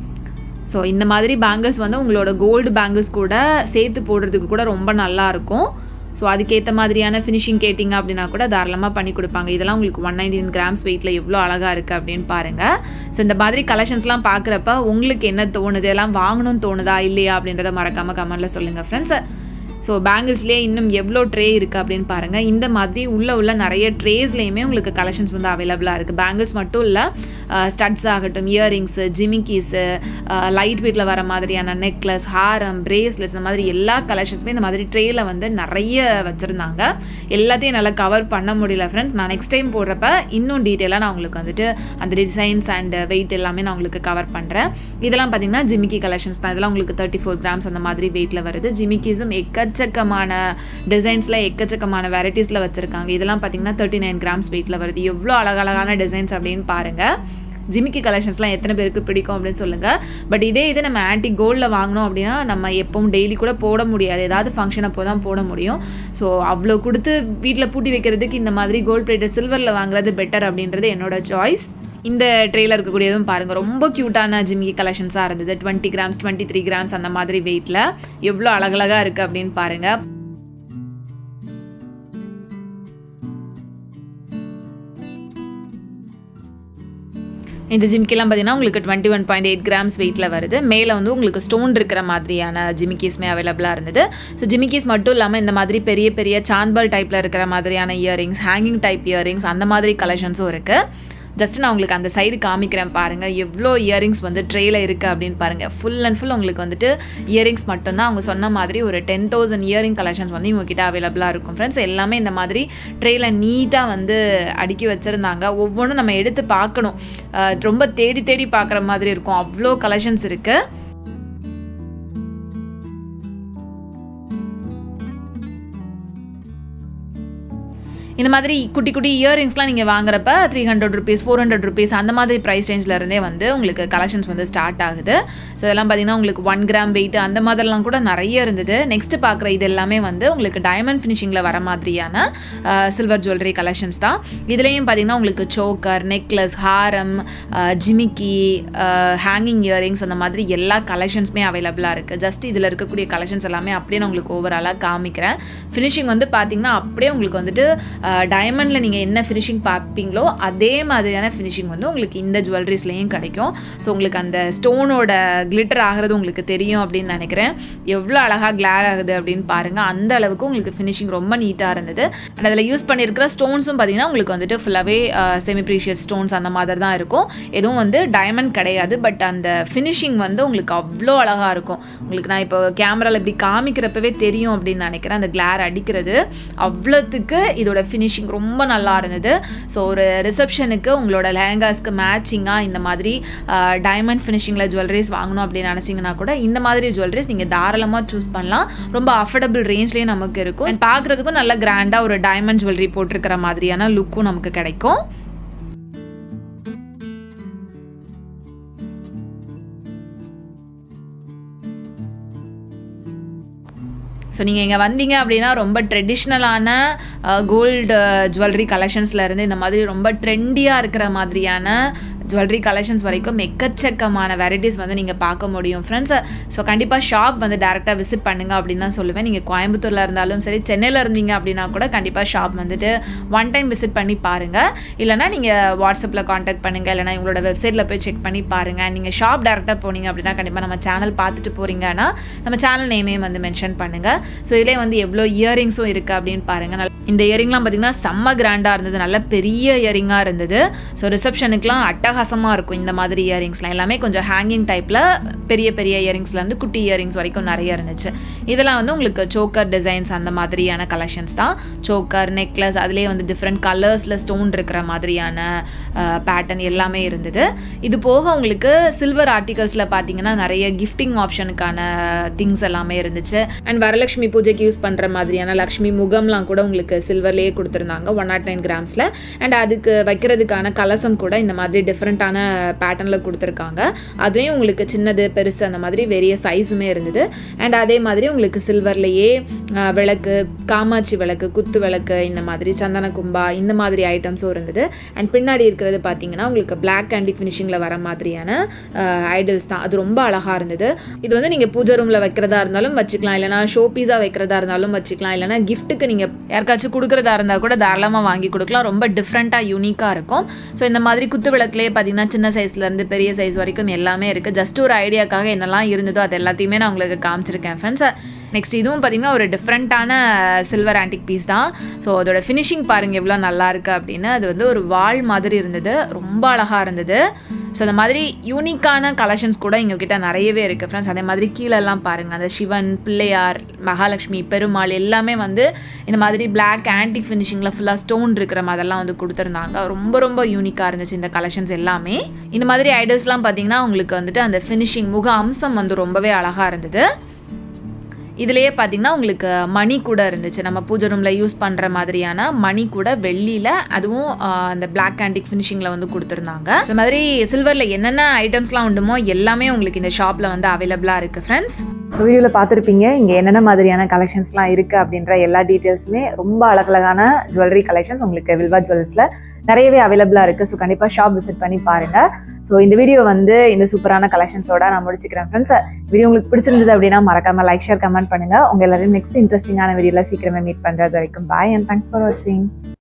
ஸோ இந்த மாதிரி பேங்கிள்ஸ் வந்து உங்களோட கோல்டு பேங்கிள்ஸ் கூட சேர்த்து போடுறதுக்கு கூட ரொம்ப நல்லா இருக்கும் ஸோ அதுக்கேற்ற மாதிரியான ஃபினிஷிங் கேட்டிங்க அப்படின்னா கூட தாராளமாக பண்ணி கொடுப்பாங்க இதெல்லாம் உங்களுக்கு ஒன் நைன்டீன் கிராம்ஸ் வெயிட்டில் எவ்வளோ அழகாக இருக்குது அப்படின்னு பாருங்கள் ஸோ இந்த மாதிரி கலெக்ஷன்ஸ்லாம் பார்க்குறப்ப உங்களுக்கு என்ன தோணுது எல்லாம் வாங்கணும்னு தோணுதா இல்லையா அப்படின்றத மறக்காமல் கமெண்ட்டில் சொல்லுங்கள் ஃப்ரெண்ட்ஸ் ஸோ பேங்கிள்ஸ்லேயே இன்னும் எவ்வளோ ட்ரே இருக்குது அப்படின்னு பாருங்கள் இந்த மாதிரி உள்ள உள்ள நிறைய ட்ரேஸ்லேயுமே உங்களுக்கு கலெக்ஷன்ஸ் வந்து அவைலபிளாக இருக்குது பேங்கிள்ஸ் மட்டும் இல்லை ஸ்டட்ஸ் ஆகட்டும் இயரிங்ஸு ஜிமிக்கீஸு லைட் வெயிட்டில் வர மாதிரியான நெக்லஸ் ஹாரம் பிரேஸ்லெட்ஸ் இந்த மாதிரி எல்லா கலெக்ஷன்ஸுமே இந்த மாதிரி ட்ரேயில் வந்து நிறைய வச்சுருந்தாங்க எல்லாத்தையும் என்னால் கவர் பண்ண முடியல ஃப்ரெண்ட்ஸ் நான் நெக்ஸ்ட் டைம் போடுறப்ப இன்னும் டீட்டெயிலாக நான் உங்களுக்கு வந்துட்டு அந்த டிசைன்ஸ் அண்ட் வெயிட் எல்லாமே நான் உங்களுக்கு கவர் பண்ணுறேன் இதெல்லாம் பார்த்தீங்கன்னா ஜிமிக்கி கலெக்ஷன்ஸ் தான் இதெல்லாம் உங்களுக்கு தேர்ட்டி ஃபோர் கிராம்ஸ் அந்த மாதிரி வெயிட்டில் வருது ஜிமிக்கிஸும் எக்கச்சக்கமான டிசைன்ஸில் எக்கச்சக்கமான வெரைட்டிஸில் வச்சுருக்காங்க இதெல்லாம் பார்த்தீங்கன்னா தேர்ட்டி நைன் கிராம்ஸ் வெயிட்டில் வருது எவ்வளோ அழகழகான டிசைன்ஸ் அப்படின்னு பாருங்கள் ஜிமிக்கி கலெக்ஷன்ஸ்லாம் எத்தனை பேருக்கு பிடிக்கும் அப்படின்னு சொல்லுங்கள் பட் இதே இது நம்ம ஆன்டி கோல்டில் வாங்கினோம் அப்படின்னா நம்ம எப்பவும் டெய்லி கூட போட முடியாது ஏதாவது ஃபங்க்ஷன் அப்போ தான் போட முடியும் ஸோ அவ்வளோ கொடுத்து வீட்டில் பூட்டி வைக்கிறதுக்கு இந்த மாதிரி கோல்ட் பிளேட்டட் சில்வரில் வாங்குறது பெட்டர் அப்படின்றது என்னோட சாய்ஸ் இந்த ட்ரெயில இருக்கக்கூடியதும் பாருங்கள் ரொம்ப க்யூட்டான ஜிமிக்கி கலெக்ஷன்ஸாக இருந்தது twenty grams twenty three grams அந்த மாதிரி வெயிட்டில் எவ்வளோ அழகழகாக இருக்குது அப்படின்னு பாருங்கள் இந்த ஜிமிக்கிலாம் பார்த்தீங்கன்னா உங்களுக்கு twenty one point eight grams வெயிட்டில் வருது மேலே வந்து உங்களுக்கு ஸ்டோன் இருக்கிற மாதிரியான ஜிமிக்கீஸ்மே அவைலபிளாக இருந்தது ஸோ ஜிமிக்கீஸ் மட்டும் இல்லாமல் இந்த மாதிரி பெரிய பெரிய சான்பால் டைப்பில் இருக்கிற மாதிரியான இயரிங்ஸ் ஹேங்கிங் டைப் இயரிங்ஸ் அந்த மாதிரி கலெக்ஷன்ஸும் இருக்குது ஜஸ்ட் நான் உங்களுக்கு அந்த சைடு காமிக்கிறேன் பாருங்கள் எவ்வளோ இயரிங்ஸ் வந்து ட்ரேயில் இருக்குது அப்படின்னு பாருங்கள் ஃபுல் அண்ட் ஃபுல் உங்களுக்கு வந்துட்டு இயரிங்ஸ் மட்டும்தான் அவங்க சொன்ன மாதிரி ஒரு டென் தௌசண்ட் இயரிங் கலெக்ஷன்ஸ் வந்து இவங்ககிட்ட அவைலபிளாக இருக்கும் ஃப்ரெண்ட்ஸ் எல்லாமே இந்த மாதிரி ட்ரேயில் நீட்டாக வந்து அடுக்கி வச்சுருந்தாங்க ஒவ்வொன்றும் நம்ம எடுத்து பார்க்கணும் ரொம்ப தேடி தேடி பார்க்குற மாதிரி இருக்கும் அவ்வளோ கலெக்ஷன்ஸ் இருக்குது இந்த மாதிரி குட்டி குட்டி இயரிங்ஸ்லாம் நீங்கள் வாங்குறப்ப three hundred rupees four hundred rupees அந்த மாதிரி ப்ரைஸ் ரேஞ்சில் இருந்தே வந்து உங்களுக்கு கலெக்ஷன்ஸ் வந்து ஸ்டார்ட் ஆகுது ஸோ இதெல்லாம் பார்த்தீங்கன்னா உங்களுக்கு ஒன் கிராம் வெயிட் அந்த மாதிரிலாம் கூட நிறைய இருந்தது நெக்ஸ்ட் பார்க்குற இது எல்லாமே வந்து உங்களுக்கு டைமண்ட் ஃபினிஷிங்கில் வர மாதிரியான சில்வர் ஜுவல்லரி கலெக்ஷன்ஸ் தான் இதுலேயும் பார்த்தீங்கன்னா உங்களுக்கு சோக்கர் நெக்லஸ் ஹாரம் ஜிமிக்கி ஹேங்கிங் இயரிங்ஸ் அந்த மாதிரி எல்லா கலெக்ஷன்ஸுமே அவைலபிளாக இருக்குது ஜஸ்ட் இதில் இருக்கக்கூடிய கலெக்ஷன்ஸ் எல்லாமே அப்படியே நான் உங்களுக்கு ஓவராலாக காமிக்கிறேன் ஃபினிஷிங் வந்து பார்த்தீங்கன்னா அப்படியே உங்களுக்கு வந்துட்டு டைமண்டில் நீங்கள் என்ன ஃபினிஷிங் பார்ப்பீங்களோ அதே மாதிரியான ஃபினிஷிங் வந்து உங்களுக்கு இந்த ஜுவல்லரிஸ்லேயும் கிடைக்கும் ஸோ உங்களுக்கு அந்த ஸ்டோனோட கிளிட்டர் ஆகிறது உங்களுக்கு தெரியும் அப்படின்னு நினைக்கிறேன் எவ்வளோ அழகாக கிளார் ஆகுது அப்படின்னு பாருங்கள் அந்த அளவுக்கு உங்களுக்கு ஃபினிஷிங் ரொம்ப நீட்டாக இருந்தது அண்ட் அதில் யூஸ் பண்ணியிருக்கிற ஸ்டோன்ஸும் பார்த்தீங்கன்னா உங்களுக்கு வந்துட்டு ஃபுல்லாகவே செமி ப்ரீஷியஸ் ஸ்டோன்ஸ் அந்த மாதிரி தான் இருக்கும் எதுவும் வந்து டைமண்ட் கிடையாது பட் அந்த ஃபினிஷிங் வந்து உங்களுக்கு அவ்வளோ அழகாக இருக்கும் உங்களுக்கு நான் இப்போ கேமராவில் இப்படி காமிக்கிறப்பவே தெரியும் அப்படின்னு நினைக்கிறேன் அந்த கிளார் அடிக்கிறது அவ்வளோத்துக்கு இதோட ஃபினிஷிங் ரொம்ப நல்லா இருந்தது ஸோ ஒரு ரிசப்ஷனுக்கு உங்களோட லெஹங்காஸ்க்கு மேட்சிங்காக இந்த மாதிரி டைமண்ட் ஃபினிஷிங்கில் ஜுவல்லரிஸ் வாங்கணும் அப்படின்னு நினச்சிங்கன்னா கூட இந்த மாதிரி ஜுவல்லரிஸ் நீங்கள் தாராளமாக சூஸ் பண்ணலாம் ரொம்ப அஃபோர்டபுள் ரேஞ்ச்லேயே நமக்கு இருக்கும் And பார்க்குறதுக்கும் நல்ல கிராண்டாக ஒரு டைமண்ட் ஜுவல்லரி போட்டிருக்கிற மாதிரியான லுக்கும் நமக்கு கிடைக்கும் ஸோ நீங்கள் இங்கே வந்தீங்க அப்படின்னா ரொம்ப ட்ரெடிஷ்னலான கோல்டு ஜுவல்லரி கலெக்ஷன்ஸில் இருந்து இந்த மாதிரி ரொம்ப ட்ரெண்டியாக இருக்கிற மாதிரியான ஜுவல்லரி கலெக்ஷன்ஸ் வரைக்கும் எக்கச்சக்கமான வெரைட்டிஸ் வந்து நீங்கள் பார்க்க முடியும் ஃப்ரெண்ட்ஸ் ஸோ கண்டிப்பாக ஷாப் வந்து டேரெக்டாக விசிட் பண்ணுங்க அப்படின்னு தான் சொல்லுவேன் நீங்கள் கோயம்புத்தூரில் இருந்தாலும் சரி சென்னையில் இருந்தீங்க அப்படின்னா கூட கண்டிப்பாக ஷாப் வந்துட்டு ஒன் டைம் விசிட் பண்ணி பாருங்கள் இல்லைனா நீங்கள் வாட்ஸ்அப்பில் காண்டாக்ட் பண்ணுங்கள் இல்லைனா உங்களோட வெப்சைட்டில் போய் செக் பண்ணி பாருங்கள் நீங்கள் ஷாப் டேரெக்டாக போனீங்க அப்படின்னா கண்டிப்பாக நம்ம சேனல் பார்த்துட்டு போகிறீங்கன்னா நம்ம சேனல் நேமையும் வந்து மென்ஷன் பண்ணுங்கள் ஸோ இதிலே வந்து எவ்வளோ இயரிங்ஸும் இருக்குது அப்படின்னு பாருங்கள் இந்த இயரிங்லாம் பார்த்தீங்கன்னா செம்ம கிராண்டாக இருந்தது நல்ல பெரிய இயரிங்காக இருந்தது ஸோ ரிசப்ஷனுக்குலாம் அட்டகாசமாக இருக்கும் இந்த மாதிரி இயரிங்ஸ்லாம் எல்லாமே கொஞ்சம் ஹேங்கிங் டைப்பில் பெரிய பெரிய இயரிங்ஸ்லேருந்து குட்டி இயரிங்ஸ் வரைக்கும் நிறைய இருந்துச்சு இதெல்லாம் வந்து உங்களுக்கு சோக்கர் டிசைன்ஸ் அந்த மாதிரியான கலெக்ஷன்ஸ் தான் சோக்கர் நெக்லஸ் அதுலேயே வந்து டிஃப்ரெண்ட் கலர்ஸில் ஸ்டோன் இருக்கிற மாதிரியான பேட்டர்ன் எல்லாமே இருந்தது இது போக உங்களுக்கு சில்வர் ஆர்டிகல்ஸில் பார்த்தீங்கன்னா நிறைய கிஃப்டிங் ஆப்ஷனுக்கான திங்ஸ் எல்லாமே இருந்துச்சு அண்ட் வரலட்சுமி பூஜைக்கு யூஸ் பண்ணுற மாதிரியான லக்ஷ்மி முகம்லாம் கூட உங்களுக்கு சில்வர்லேயே கொடுத்துருந்தாங்க ஒன் நாட் நைன் கிராம்ஸில் அண்ட் அதுக்கு வைக்கிறதுக்கான கலசம் கூட இந்த மாதிரி டிஃப்ரெண்ட்டான பேட்டர்னில் கொடுத்துருக்காங்க அதுலேயும் உங்களுக்கு சின்னது பெருசு அந்த மாதிரி வெறிய சைஸுமே இருந்தது அண்ட் அதே மாதிரி உங்களுக்கு சில்வர்லேயே விளக்கு காமாட்சி விளக்கு குத்து விளக்கு இந்த மாதிரி சந்தன கும்பா இந்த மாதிரி ஐட்டம்ஸும் இருந்தது அண்ட் பின்னாடி இருக்கிறது பார்த்தீங்கன்னா உங்களுக்கு பிளாக் கேண்டி ஃபினிஷிங்கில் வர மாதிரியான ஐடல்ஸ் தான் அது ரொம்ப அழகாக இருந்தது இது வந்து நீங்கள் பூஜை ரூமில் வைக்கிறதா இருந்தாலும் வச்சுக்கலாம் இல்லைனா ஷோ பீஸாக வைக்கிறதா இருந்தாலும் வச்சுக்கலாம் இல்லைனா கிஃப்ட்டுக்கு நீங்கள் யாருக்காச்சும் கொடுக்குறதா இருந்தால் கூட தாராளமாக வாங்கி கொடுக்கலாம் ரொம்ப டிஃப்ரெண்ட்டாக யூனிக்காக இருக்கும் ஸோ இந்த மாதிரி குத்து விளக்குலேயே பார்த்தீங்கன்னா சின்ன சைஸ்லேருந்து பெரிய சைஸ் வரைக்கும் எல்லாமே இருக்குது ஜஸ்ட் ஒரு ஐடியாக்காக என்னெல்லாம் இருந்ததோ அது எல்லாத்தையுமே நான் உங்களுக்கு காமிச்சிருக்கேன் ஃப்ரெண்ட்ஸ் நெக்ஸ்ட் இதுவும் பார்த்தீங்கன்னா ஒரு டிஃப்ரெண்ட்டான சில்வர் ஆன்டிக் பீஸ் தான் ஸோ அதோட ஃபினிஷிங் பாருங்கள் எவ்வளோ நல்லா இருக்கு அப்படின்னு அது வந்து ஒரு வாள் மாதிரி இருந்தது ரொம்ப அழகாக இருந்தது ஸோ அந்த மாதிரி யூனிக்கான கலெக்ஷன்ஸ் கூட எங்கள் கிட்ட நிறையவே இருக்குது ஃப்ரெண்ட்ஸ் அதே மாதிரி கீழெல்லாம் பாருங்கள் அந்த சிவன் பிள்ளையார் மகாலட்சுமி பெருமாள் எல்லாமே வந்து இந்த மாதிரி பிளாக் ஆன்டிக் ஃபினிஷிங்கில் ஃபுல்லாக ஸ்டோன் இருக்கிற மாதிரிலாம் வந்து கொடுத்துருந்தாங்க ரொம்ப ரொம்ப யூனிக்காக இருந்துச்சு இந்த கலெக்ஷன்ஸ் எல்லாமே இந்த மாதிரி ஐடல்ஸ்லாம் பார்த்தீங்கன்னா உங்களுக்கு வந்துட்டு அந்த ஃபினிஷிங் முக அம்சம் வந்து ரொம்பவே அழகாக இருந்தது இதுலேயே பார்த்தீங்கன்னா உங்களுக்கு மணி கூட இருந்துச்சு நம்ம பூஜை ரூமில் யூஸ் பண்ணுற மாதிரியான மணி கூட வெள்ளியில் அதுவும் ஆஹ், அந்த பிளாக் ஆண்டிக் ஃபினிஷிங்கில் வந்து கொடுத்துருந்தாங்க So, இந்த மாதிரி சில்வரில் என்னென்ன ஐட்டம்ஸ்லாம் உண்டுமோ எல்லாமே உங்களுக்கு இந்த ஷாப்பில் வந்து அவைலபிளாக இருக்குது ஃப்ரெண்ட்ஸ் ஸோ வீடியோவில் பார்த்துருப்பீங்க இங்கே என்னென்ன மாதிரியான கலெக்ஷன்ஸ்லாம் இருக்குது அப்படின்ற எல்லா டீட்டெயில்ஸுமே ரொம்ப அழகழகான ஜுவல்லரி கலெக்ஷன்ஸ் உங்களுக்கு வில்வா ஜுவல்ஸில் நிறையவே அவைலபிளாக இருக்குது ஸோ கண்டிப்பாக ஷாப் விசிட் பண்ணி பாருங்கள் ஸோ இந்த வீடியோ வந்து இந்த சூப்பரான கலெக்ஷன்ஸோட நான் முடிச்சுக்கிறேன் ஃப்ரெண்ட்ஸ் வீடியோ உங்களுக்கு பிடிச்சிருந்தது அப்படின்னா மறக்காம லைக் ஷேர் கமெண்ட் பண்ணுங்கள் உங்கள் எல்லாரையும் நெக்ஸ்ட் இன்ட்ரெஸ்டிங்கான வீடியோவில் சீக்கிரமே மீட் பண்ணுறது வரைக்கும் பாய் அண்ட் தேங்க்ஸ் ஃபார் வாட்சிங்